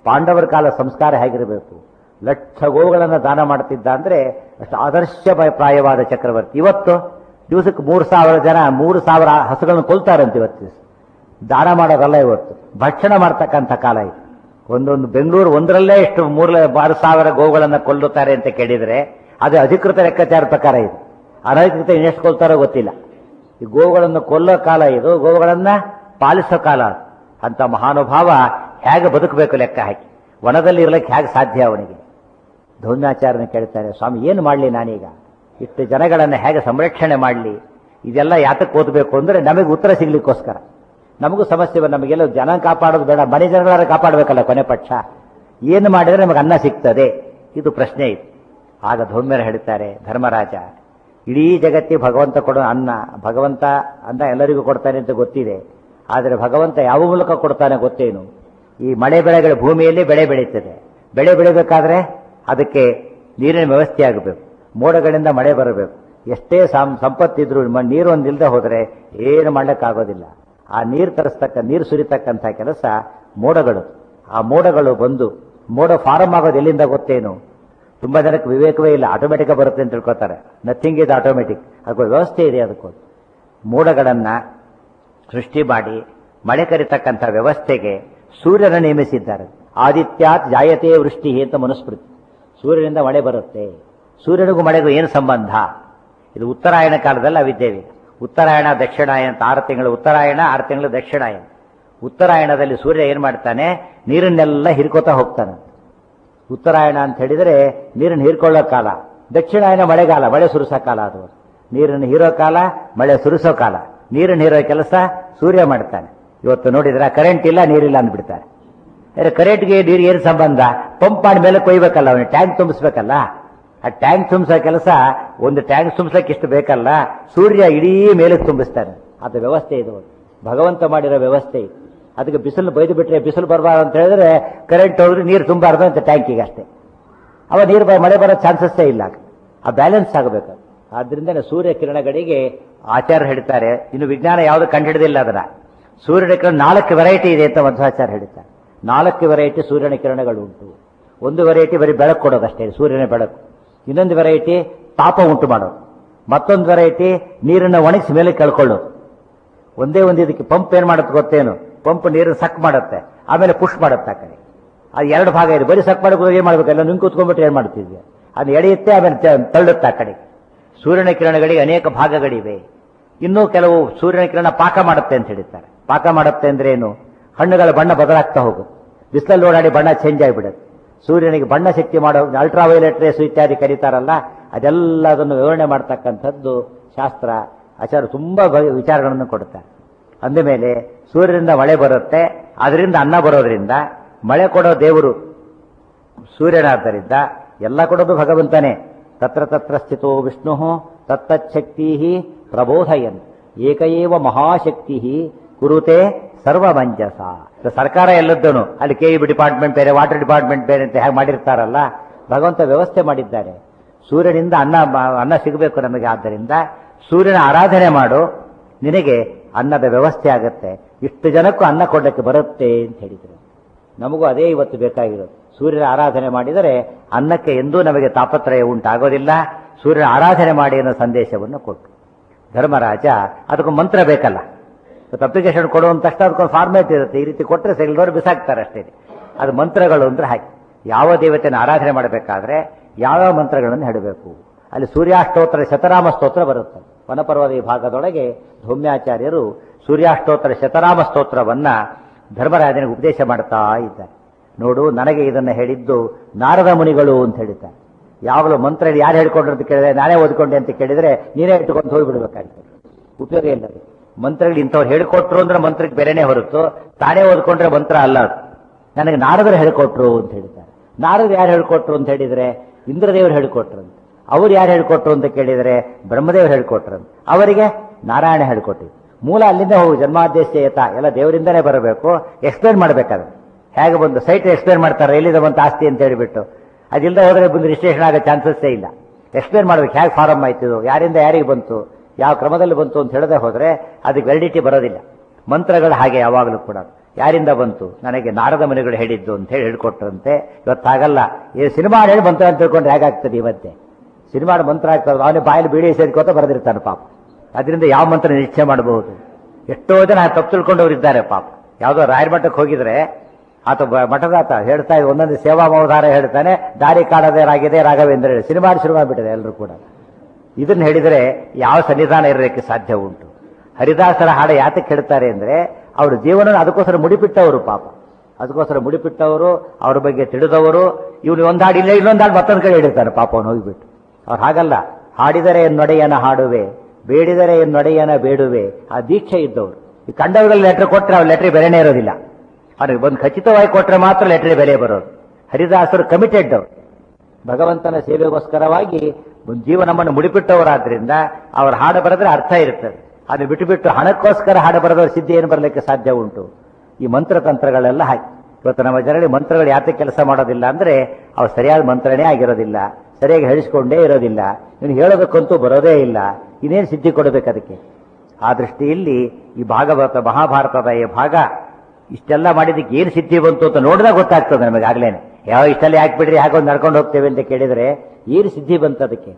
ಪಾಂಡವರ ಕಾಲ ಸಂಸ್ಕಾರ ಹೇಗಿರಬೇಕು ಲಕ್ಷ ಗೋವುಗಳನ್ನು ದಾನ ಮಾಡ್ತಿದ್ದ ಅಂದ್ರೆ ಅಷ್ಟು ಆದರ್ಶ ಪ್ರಾಯವಾದ ಚಕ್ರವರ್ತಿ ಇವತ್ತು ದಿವಸಕ್ಕೆ ಮೂರು ಸಾವಿರ ಜನ ಮೂರು ಸಾವಿರ ಹಸುಗಳನ್ನು ಕೊಲ್ತಾರಂತೆ ಇವತ್ತು ದಿವಸ ದಾನ ಮಾಡೋದಲ್ಲ ಇವತ್ತು ಭಕ್ಷಣ ಮಾಡ್ತಕ್ಕಂಥ ಕಾಲ ಇದು ಒಂದೊಂದು ಬೆಂಗಳೂರು ಒಂದರಲ್ಲೇ ಎಷ್ಟು ಮೂರು ಆರು ಸಾವಿರ ಗೋವುಗಳನ್ನು ಕೊಲ್ಲುತ್ತಾರೆ ಅಂತ ಕೇಳಿದರೆ ಅದು ಅಧಿಕೃತ ಲೆಕ್ಕಾಚಾರ ಪ್ರಕಾರ ಇದು ಅನಧಿಕೃತ ಇನ್ನೆಷ್ಟು ಕೊಲ್ತಾರೋ ಗೊತ್ತಿಲ್ಲ ಈ ಗೋವುಗಳನ್ನು ಕೊಲ್ಲೋ ಕಾಲ ಇದು ಗೋವುಗಳನ್ನ ಪಾಲಿಸೋ ಕಾಲ ಅದು. ಅಂತ ಮಹಾನುಭಾವ ಹೇಗೆ ಬದುಕಬೇಕು ಲೆಕ್ಕ ಹಾಕಿ ವನದಲ್ಲಿ ಇರ್ಲಿಕ್ಕೆ ಹೇಗೆ ಸಾಧ್ಯ ಅವನಿಗೆ ಧೌಮ್ಯಾಚಾರ್ಯನ ಕೇಳ್ತಾರೆ ಸ್ವಾಮಿ ಏನು ಮಾಡಲಿ ನಾನೀಗ ಇಷ್ಟು ಜನಗಳನ್ನು ಹೇಗೆ ಸಂರಕ್ಷಣೆ ಮಾಡಲಿ ಇದೆಲ್ಲ ಯಾತಕ್ಕೆ ಓದಬೇಕು ಅಂದ್ರೆ ನಮಗೆ ಉತ್ತರ ಸಿಗ್ಲಿಕ್ಕೋಸ್ಕರ ನಮಗೂ ಸಮಸ್ಯೆ ಬಂದು ನಮಗೆಲ್ಲ ಜನ ಕಾಪಾಡೋದು ಬೇಡ ಮನೆ ಜನಗಳಾರ ಕಾಪಾಡಬೇಕಲ್ಲ ಕೊನೆ ಪಕ್ಷ ಏನು ಮಾಡಿದ್ರೆ ನಮಗೆ ಅನ್ನ ಸಿಗ್ತದೆ ಇದು ಪ್ರಶ್ನೆ ಇದೆ ಆಗ ಧೌಮ್ಯರು ಹೇಳ್ತಾರೆ ಧರ್ಮರಾಜ ಇಡೀ ಜಗತ್ತಿ ಭಗವಂತ ಕೊಡೋ ಅನ್ನ ಭಗವಂತ ಅನ್ನ ಎಲ್ಲರಿಗೂ ಕೊಡ್ತಾನೆ ಅಂತ ಗೊತ್ತಿದೆ ಆದರೆ ಭಗವಂತ ಯಾವ ಮೂಲಕ ಕೊಡ್ತಾನೆ ಗೊತ್ತೇನು ಈ ಮಳೆ ಬೆಳೆಗಳ ಭೂಮಿಯಲ್ಲಿ ಬೆಳೆ ಬೆಳೀತದೆ ಬೆಳೆ ಬೆಳಿಬೇಕಾದ್ರೆ ಅದಕ್ಕೆ ನೀರಿನ ವ್ಯವಸ್ಥೆ ಆಗಬೇಕು ಮೋಡಗಳಿಂದ ಮಳೆ ಬರಬೇಕು ಎಷ್ಟೇ ಸಂ ಸಂಪತ್ತಿದ್ರು ಮ- ನೀರು ಒಂದಿಲ್ಲದೆ ಹೋದರೆ ಏನು ಮಾಡ್ಲಿಕ್ಕಾಗೋದಿಲ್ಲ ಆ ನೀರು ತರಿಸ್ತಕ್ಕ ನೀರು ಸುರಿತಕ್ಕಂಥ ಕೆಲಸ ಮೋಡಗಳು ಆ ಮೋಡಗಳು ಬಂದು ಮೋಡ ಫಾರಂ ಆಗೋದು ಎಲ್ಲಿಂದ ಗೊತ್ತೇನು ತುಂಬಾ ಜನಕ್ಕೆ ವಿವೇಕವೇ ಇಲ್ಲ ಆಟೋಮೆಟಿಕ್ ಬರುತ್ತೆ ಅಂತ ತಿಳ್ಕೊತಾರೆ ನಥಿಂಗ್ ಇಸ್ ಆಟೋಮೆಟಿಕ್ ಅದಕ್ಕೆ ವ್ಯವಸ್ಥೆ ಇದೆ ಅದಕ್ಕೂ ಮೋಡಗಳನ್ನ ಸೃಷ್ಟಿ ಮಾಡಿ ಮಳೆ ಕರಿತಕ್ಕಂಥ ವ್ಯವಸ್ಥೆಗೆ ಸೂರ್ಯನ ನೇಮಿಸಿದ್ದಾರೆ ಆದಿತ್ಯಾತ್ ಜಾಯತೆ ವೃಷ್ಟಿ ಅಂತ ಮನುಸ್ಮೃತಿ ಸೂರ್ಯನಿಂದ ಮಳೆ ಬರುತ್ತೆ ಸೂರ್ಯನಿಗೂ ಮಳೆಗೂ ಏನು ಸಂಬಂಧ ಇದು ಉತ್ತರಾಯಣ ಕಾಲದಲ್ಲಿ ಅವಿದ್ದೇವೆ ಉತ್ತರಾಯಣ ದಕ್ಷಿಣಾಯನ ಅಂತ ಆರು ತಿಂಗಳು ಉತ್ತರಾಯಣ ಆರು ತಿಂಗಳು ದಕ್ಷಿಣಾಯನ ಉತ್ತರಾಯಣದಲ್ಲಿ ಸೂರ್ಯ ಏನ್ ಮಾಡ್ತಾನೆ ನೀರನ್ನೆಲ್ಲ ಹಿರ್ಕೋತಾ ಹೋಗ್ತಾನೆ ಉತ್ತರಾಯಣ ಅಂತ ಹೇಳಿದರೆ ನೀರನ್ನು ಹೀರ್ಕೊಳ್ಳೋ ಕಾಲ ದಕ್ಷಿಣಾಯನ ಮಳೆಗಾಲ ಮಳೆ ಸುರಿಸೋ ಕಾಲ ಅದು ನೀರನ್ನು ಹೀರೋ ಕಾಲ ಮಳೆ ಸುರಿಸೋ ಕಾಲ ನೀರನ್ನು ಹೀರೋ ಕೆಲಸ ಸೂರ್ಯ ಮಾಡ್ತಾನೆ ಇವತ್ತು ನೋಡಿದ್ರೆ ಕರೆಂಟ್ ಇಲ್ಲ ನೀರಿಲ್ಲ ಅಂದ್ಬಿಡ್ತಾರೆ ಅರೆ ಕರೆಂಟ್ಗೆ ನೀರಿಗೆ ಏನು ಸಂಬಂಧ ಪಂಪ್ ಮಾಡಿ ಮೇಲೆ ಕೊಯ್ಬೇಕಲ್ಲ ಅವನು ಟ್ಯಾಂಕ್ ತುಂಬಿಸ್ಬೇಕಲ್ಲ ಆ ಟ್ಯಾಂಕ್ ತುಂಬಿಸೋ ಕೆಲಸ ಒಂದು ಟ್ಯಾಂಕ್ ತುಂಬಿಸಕ್ಕೆ ಇಷ್ಟು ಬೇಕಲ್ಲ ಸೂರ್ಯ ಇಡೀ ಮೇಲೆ ತುಂಬಿಸ್ತಾನೆ ಅದು ವ್ಯವಸ್ಥೆ ಇದು ಭಗವಂತ ಮಾಡಿರೋ ವ್ಯವಸ್ಥೆ ಇದು ಅದಕ್ಕೆ ಬಿಸಿಲು ಬೈದು ಬಿಟ್ರೆ ಬಿಸಿಲು ಬರಬಾರ್ದು ಅಂತ ಹೇಳಿದ್ರೆ ಕರೆಂಟ್ ಹೋದ್ರೆ ನೀರು ತುಂಬಾರ್ದು ಅಂತ ಟ್ಯಾಂಕಿಗೆ ಅಷ್ಟೇ ಅವ ನೀರು ಬ- ಮಳೆ ಬರೋ ಚಾನ್ಸಸ್ಸೇ ಇಲ್ಲ ಆ ಬ್ಯಾಲೆನ್ಸ್ ಆಗಬೇಕು ಆದ್ರಿಂದ ಸೂರ್ಯ ಕಿರಣಗಳಿಗೆ ಆಚಾರ್ಯ ಹೇಳ್ತಾರೆ ಇನ್ನು ವಿಜ್ಞಾನ ಯಾವುದು ಕಂಡುಹಿಡಿದಿಲ್ಲ ಅದನ್ನ ಸೂರ್ಯನ ಕಿರಣ ನಾಲ್ಕು ವೆರೈಟಿ ಇದೆ ಅಂತ ಮಧ್ವಾಚಾರ್ಯ ಹೇಳ್ತಾರೆ ನಾಲ್ಕು ವೆರೈಟಿ ಸೂರ್ಯನ ಕಿರಣಗಳು ಉಂಟು ಒಂದು ವೆರೈಟಿ ಬರೀ ಬೆಳಕು ಕೊಡೋದಷ್ಟೇ ಸೂರ್ಯನ ಬೆಳಕು ಇನ್ನೊಂದು ವೆರೈಟಿ ತಾಪ ಉಂಟು ಮಾಡೋದು ಮತ್ತೊಂದು ವೆರೈಟಿ ನೀರನ್ನು ಒಣಗಿಸಿ ಮೇಲೆ ಕೆಳ್ಕೊಳ್ಳೋದು ಒಂದೇ ಒಂದು ಇದಕ್ಕೆ ಪಂಪ್ ಏನ್ ಮಾಡುತ್ತೆ ಗೊತ್ತೇನು ಪಂಪ್ ನೀರನ್ನು ಸಕ್ ಮಾಡುತ್ತೆ ಆಮೇಲೆ ಪುಷ್ ಮಾಡುತ್ತೆ ಆ ಕಡೆ ಅದು ಎರಡು ಭಾಗ ಇದೆ ಬರೀ ಸಕ್ ಮಾಡೋಕೆ ಏನ್ ಮಾಡ್ಬೇಕು ಎಲ್ಲ ನಿಂಗೆ ಕೂತ್ಕೊಂಡ್ಬಿಟ್ಟು ಏನ್ ಮಾಡ್ತಿದ್ವಿ ಅದು ಎಳೆಯುತ್ತೆ ಆಮೇಲೆ ತ- ತಳ್ಳುತ್ತೆ ಆ ಕಡೆ ಸೂರ್ಯನ ಕಿರಣಗಳಿಗೆ ಅನೇಕ ಭಾಗಗಳಿವೆ ಇನ್ನೂ ಕೆಲವು ಸೂರ್ಯನ ಕಿರಣ ಪಾಕ ಮಾಡುತ್ತೆ ಅಂತ ಹೇಳ್ತಾರೆ ಪಾಕ ಮಾಡುತ್ತೆ ಅಂದ್ರೆ ಏನು ಹಣ್ಣುಗಳ ಬಣ್ಣ ಬದಲಾಗ್ತಾ ಹೋಗುತ್ತೆ ಬಿಸಿಲಲ್ಲಿ ಓಡಾಡಿ ಬಣ್ಣ ಚೇಂಜ್ ಆಗಿಬಿಡುತ್ತೆ ಸೂರ್ಯನಿಗೆ ಬಣ್ಣ ಶಕ್ತಿ ಮಾಡೋ ಅಲ್ಟ್ರಾವೈಲೆಟ್ ರೇಸ್ ಇತ್ಯಾದಿ ಕರೀತಾರಲ್ಲ ಅದೆಲ್ಲ ಅದನ್ನು ವಿವರಣೆ ಮಾಡ್ತಕ್ಕಂಥದ್ದು ಶಾಸ್ತ್ರ ಆಚಾರ್ಯ ತುಂಬಾ ಬಗೆ- ವಿಚಾರಗಳನ್ನು ಕೊಡುತ್ತಾರೆ ಅಂದಮೇಲೆ ಸೂರ್ಯನಿಂದ ಮಳೆ ಬರುತ್ತೆ ಅದರಿಂದ ಅನ್ನ ಬರೋದ್ರಿಂದ ಮಳೆ ಕೊಡೋ ದೇವರು ಸೂರ್ಯನಾದ್ದರಿಂದ ಎಲ್ಲ ಕೊಡೋದು ಭಗವಂತನೇ ತತ್ರ ತತ್ರ ಸ್ಥಿತೋ ವಿಷ್ಣು ತತ್ತಚ್ಛಕ್ತಿ ಪ್ರಬೋಧಯನ್ ಏಕಏವ ಮಹಾಶಕ್ತಿ ಕುರುತೆ ಸರ್ವಮಂಜಸ ಇದು ಸರ್ಕಾರ ಎಲ್ಲದ್ದನು ಅಲ್ಲಿ ಕೆ ಇ ಬಿ ಡಿಪಾರ್ಟ್ಮೆಂಟ್ ಬೇರೆ ವಾಟರ್ ಡಿಪಾರ್ಟ್ಮೆಂಟ್ ಬೇರೆ ಅಂತ ಹೇಗೆ ಮಾಡಿರ್ತಾರಲ್ಲ ಭಗವಂತ ವ್ಯವಸ್ಥೆ ಮಾಡಿದ್ದಾರೆ ಸೂರ್ಯನಿಂದ ಅನ್ನ ಅನ್ನ ಸಿಗಬೇಕು ನಮಗೆ ಆದ್ದರಿಂದ ಸೂರ್ಯನ ಆರಾಧನೆ ಮಾಡು ನಿನಗೆ ಅನ್ನದ ವ್ಯವಸ್ಥೆ ಆಗುತ್ತೆ ಇಷ್ಟು ಜನಕ್ಕೂ ಅನ್ನ ಕೊಡಕ್ಕೆ ಬರುತ್ತೆ ಅಂತ ಹೇಳಿದ್ರು ನಮಗೂ ಅದೇ ಇವತ್ತು ಬೇಕಾಗಿರೋದು ಸೂರ್ಯನ ಆರಾಧನೆ ಮಾಡಿದರೆ ಅನ್ನಕ್ಕೆ ಎಂದೂ ನಮಗೆ ತಾಪತ್ರಯ ಉಂಟಾಗೋದಿಲ್ಲ ಸೂರ್ಯನ ಆರಾಧನೆ ಮಾಡಿ ಅನ್ನೋ ಸಂದೇಶವನ್ನು ಕೊಟ್ಟು ಧರ್ಮರಾಜ ಅದಕ್ಕೆ ಮಂತ್ರ ಬೇಕಲ್ಲ ಇವತ್ತು ಅಪ್ಲಿಕೇಶನ್ ಕೊಡುವಂತ ತಕ್ಷಣ ಅದಕ್ಕೊಂದು ಫಾರ್ಮೇಟ್ ಇರುತ್ತೆ ಈ ರೀತಿ ಕೊಟ್ಟರೆ ಸಿಗಲ್ದವ್ರು ಬಿಸಾಕ್ತಾರೆ ಅಷ್ಟೇ ಅದು ಮಂತ್ರಗಳು ಅಂದ್ರೆ ಹಾಗೆ ಯಾವ ದೇವತೆಯನ್ನು ಆರಾಧನೆ ಮಾಡಬೇಕಾದ್ರೆ ಯಾವ್ಯಾವ ಮಂತ್ರಗಳನ್ನು ಹೇಳಬೇಕು ಅಲ್ಲಿ ಸೂರ್ಯಾಷ್ಟೋತ್ತರ ಶತರಾಮ ಸ್ತೋತ್ರ ಬರುತ್ತೆ ವನಪರ್ವದ ಈ ಭಾಗದೊಳಗೆ ಧೌಮ್ಯಾಚಾರ್ಯರು ಸೂರ್ಯಾಷ್ಟೋತ್ತರ ಶತರಾಮ ಸ್ತೋತ್ರವನ್ನ ಧರ್ಮರಾಜನಿಗೆ ಉಪದೇಶ ಮಾಡ್ತಾ ಇದ್ದಾರೆ ನೋಡು ನನಗೆ ಇದನ್ನು ಹೇಳಿದ್ದು ನಾರದ ಮುನಿಗಳು ಅಂತ ಹೇಳಿದ್ದಾರೆ ಯಾವಾಗಲೂ ಮಂತ್ರ ಯಾರು ಹೇಳ್ಕೊಂಡ್ರು ಅಂತ ಕೇಳಿದ್ರೆ ನಾನೇ ಓದ್ಕೊಂಡೆ ಅಂತ ಕೇಳಿದ್ರೆ ನೀನೇ ಇಟ್ಕೊಂಡು ಹೋಗ್ಬಿಡ್ಬೇಕಾಗ್ತದೆ ಉಪಯೋಗ ಇಲ್ಲ ಅದು. ಮಂತ್ರಗಳು ಇಂಥವ್ರು ಹೇಳ್ಕೊಟ್ರು ಅಂದ್ರೆ ಮಂತ್ರಕ್ಕೆ ಬೇರೆನೇ ಹೊರತು ತಾನೇ ಓದ್ಕೊಂಡ್ರೆ ಮಂತ್ರ ಅಲ್ಲ ಅದು ನನಗೆ ನಾರದರು ಹೇಳ್ಕೊಟ್ರು ಅಂತ ಹೇಳ್ತಾರೆ ನಾರದ್ರು ಯಾರು ಹೇಳ್ಕೊಟ್ರು ಅಂತ ಹೇಳಿದ್ರೆ ಇಂದ್ರದೇವರು ಹೇಳ್ಕೊಟ್ರು ಅಂತ ಅವ್ರು ಯಾರು ಹೇಳ್ಕೊಟ್ರು ಅಂತ ಕೇಳಿದರೆ ಬ್ರಹ್ಮದೇವರು ಹೇಳ್ಕೊಟ್ರು ಅಂತ ಅವರಿಗೆ ನಾರಾಯಣ ಹೇಳ್ಕೊಟ್ಟಿದ್ರು ಮೂಲ ಅಲ್ಲಿಂದ ಹೋಗು ಜನ್ಮಾದೇಶಯತ ಎಲ್ಲ ದೇವರಿಂದನೇ ಬರಬೇಕು ಎಕ್ಸ್ಪ್ಲೇನ್ ಮಾಡ್ಬೇಕಾದ್ರೆ ಹೇಗೆ ಬಂದು ಸೈಟ್ ಎಕ್ಸ್ಪ್ಲೇನ್ ಮಾಡ್ತಾರೆ ಎಲ್ಲಿದೆ ಬಂತು ಆಸ್ತಿ ಅಂತ ಹೇಳಿಬಿಟ್ಟು ಅದಿಲ್ಲದೆ ಹೋದ್ರೆ ಬಂದು ರಿಜಿಸ್ಟ್ರೇಷನ್ ಆಗೋ ಚಾನ್ಸಸ್ಸೇ ಇಲ್ಲ ಎಕ್ಸ್ಪ್ಲೇನ್ ಮಾಡ್ಬೇಕು ಹೇಗೆ ಫಾರಮ್ ಆಯ್ತು ಇದು? ಯಾರಿಂದ ಯಾರಿಗೆ ಬಂತು ಯಾವ ಕ್ರಮದಲ್ಲಿ ಬಂತು ಅಂತ ಹೇಳದೆ ಹೋದ್ರೆ ಅದಕ್ಕೆ ವ್ಯಾಲಿಡಿಟಿ ಬರೋದಿಲ್ಲ ಮಂತ್ರಗಳು ಹಾಗೆ ಯಾವಾಗಲೂ ಕೂಡ ಯಾರಿಂದ ಬಂತು ನನಗೆ ನಾರದ ಮನೆಗಳು ಹೇಳಿದ್ದು ಅಂತ ಹೇಳಿ ಹೇಳ್ಕೊಟ್ರಂತೆ ಇವತ್ತಾಗಲ್ಲ ಈ ಸಿನಿಮಾ ಹೇಳಿ ಮಂತ್ರ ಅಂತ ತಿಳ್ಕೊಂಡ್ರೆ ಹೇಗಾಗ್ತದೆ ಇವತ್ತೆ ಸಿನಿಮಾ ಮಂತ್ರ ಆಗ್ತದೆ ಅವನೇ ಬಾಯಲ್ಲಿ ಬೀಡಿ ಸೇರ್ಕೋತ ಬರೆದಿರ್ತಾನೆ ಪಾಪ ಅದರಿಂದ ಯಾವ ಮಂತ್ರ ನಿಶ್ಚಯ ಮಾಡಬಹುದು ಎಷ್ಟೋ ಜನ ತಪ್ಪು ತಿಳ್ಕೊಂಡವ್ರು ಇದ್ದಾರೆ ಪಾಪ ಯಾವುದೋ ರಾಯರ ಮಠಕ್ಕೆ ಹೋಗಿದ್ರೆ ಆತ ಬ- ಮಠದಾತ ಹೇಳ್ತಾ ಇದ್ದ ಒಂದೊಂದು ಸೇವಾ ಮೌಧಾರ ಹೇಳ್ತಾನೆ ದಾರಿ ಕಾಣದೇ ರಾಗಿದೆ ರಾಘವೇಂದ್ರ ಹೇಳಿ ಸಿನಿಮಾ ಶುರು ಮಾಡಿಬಿಟ್ಟಿದೆ ಎಲ್ಲರೂ ಕೂಡ ಇದನ್ನ ಹೇಳಿದರೆ ಯಾವ ಸನ್ನಿಧಾನ ಇರಲಿಕ್ಕೆ ಸಾಧ್ಯ ಉಂಟು ಹರಿದಾಸರ ಹಾಡು ಯಾತಕ್ಕೆ ಹೇಳ್ತಾರೆ ಅಂದ್ರೆ ಅವ್ರ ಜೀವನ ಅದಕ್ಕೋಸ್ಕರ ಮುಡಿಪಿಟ್ಟವರು ಪಾಪ ಅದಕ್ಕೋಸ್ಕರ ಮುಡಿಪಿಟ್ಟವರು ಅವ್ರ ಬಗ್ಗೆ ತಿಳಿದವರು ಇವನು ಒಂದು ಹಾಡು ಇಲ್ಲ ಇನ್ನೊಂದು ಹಾಡು ಮತ್ತೊಂದು ಕಡೆ ಹೇಳಿರ್ತಾನೆ ಪಾಪ ಅವನು ಹೋಗಿಬಿಟ್ಟು ಅವ್ರು ಹಾಗಲ್ಲ ಹಾಡಿದರೆ ಎನ್ನೊಡೆಯನ ಹಾಡುವೆ ಬೇಡಿದರೆ ಎನ್ನೊಡೆಯನ ಬೇಡುವೆ ಆ ದೀಕ್ಷೆ ಇದ್ದವರು ಈ ಕಂಡವರಲ್ಲಿ ಲೆಟರ್ ಕೊಟ್ಟರೆ ಅವ್ರ ಲೆಟ್ರಿ ಬೆಲೆನೇ ಇರೋದಿಲ್ಲ ಅವ್ರಿಗೆ ಒಂದು ಖಚಿತವಾಗಿ ಕೊಟ್ಟರೆ ಮಾತ್ರ ಲೆಟ್ರಿ ಬೆಲೆ ಬರೋದು ಹರಿದಾಸರು ಕಮಿಟೆಡ್ ಅವರು ಭಗವಂತನ ಸೇವೆಗೋಸ್ಕರವಾಗಿ ಒಂದು ಜೀವನವನ್ನು ಮುಡಿಪಿಟ್ಟವರಾದ್ರಿಂದ ಅವರ ಹಾಡು ಬರೆದ್ರೆ ಅರ್ಥ ಇರ್ತದೆ ಅದು ಬಿಟ್ಟು ಬಿಟ್ಟು ಹಣಕ್ಕೋಸ್ಕರ ಹಾಡು ಬರೆದವ್ರ ಸಿದ್ಧಿ ಏನು ಬರಲಿಕ್ಕೆ ಸಾಧ್ಯ ಉಂಟು ಈ ಮಂತ್ರತಂತ್ರಗಳೆಲ್ಲ ಹಾಗೆ ಇವತ್ತು ನಮ್ಮ ಜನರಲ್ಲಿ ಮಂತ್ರಗಳು ಯಾತಕ್ಕೆ ಕೆಲಸ ಮಾಡೋದಿಲ್ಲ ಅಂದ್ರೆ ಅವು ಸರಿಯಾದ ಮಂತ್ರನೇ ಆಗಿರೋದಿಲ್ಲ ಸರಿಯಾಗಿ ಹೇಳಿಸ್ಕೊಂಡೇ ಇರೋದಿಲ್ಲ ನೀನು ಹೇಳೋದಕ್ಕಂತೂ ಬರೋದೇ ಇಲ್ಲ ಇನ್ನೇನು ಸಿದ್ಧಿ ಕೊಡಬೇಕು ಅದಕ್ಕೆ ಆ ದೃಷ್ಟಿಯಲ್ಲಿ ಈ ಭಾಗವತ ಮಹಾಭಾರತದ ಈ ಭಾಗ ಇಷ್ಟೆಲ್ಲ ಮಾಡಿದ್ದಕ್ಕೆ ಏನು ಸಿದ್ಧಿ ಬಂತು ಅಂತ ನೋಡಿದಾಗ ಗೊತ್ತಾಗ್ತದೆ ನಮಗೆ ಆಗ್ಲೇನೆ ಯಾವ ಇಷ್ಟೆಲ್ಲ ಯಾಕೆ ಬಿಡ್ರಿ ಹಾಕೊಂಡು ನಡ್ಕೊಂಡು ಹೋಗ್ತೇವೆ ಅಂತ ಕೇಳಿದ್ರೆ ಏನು ಸಿದ್ಧಿ ಬಂತು ಅದಕ್ಕೆ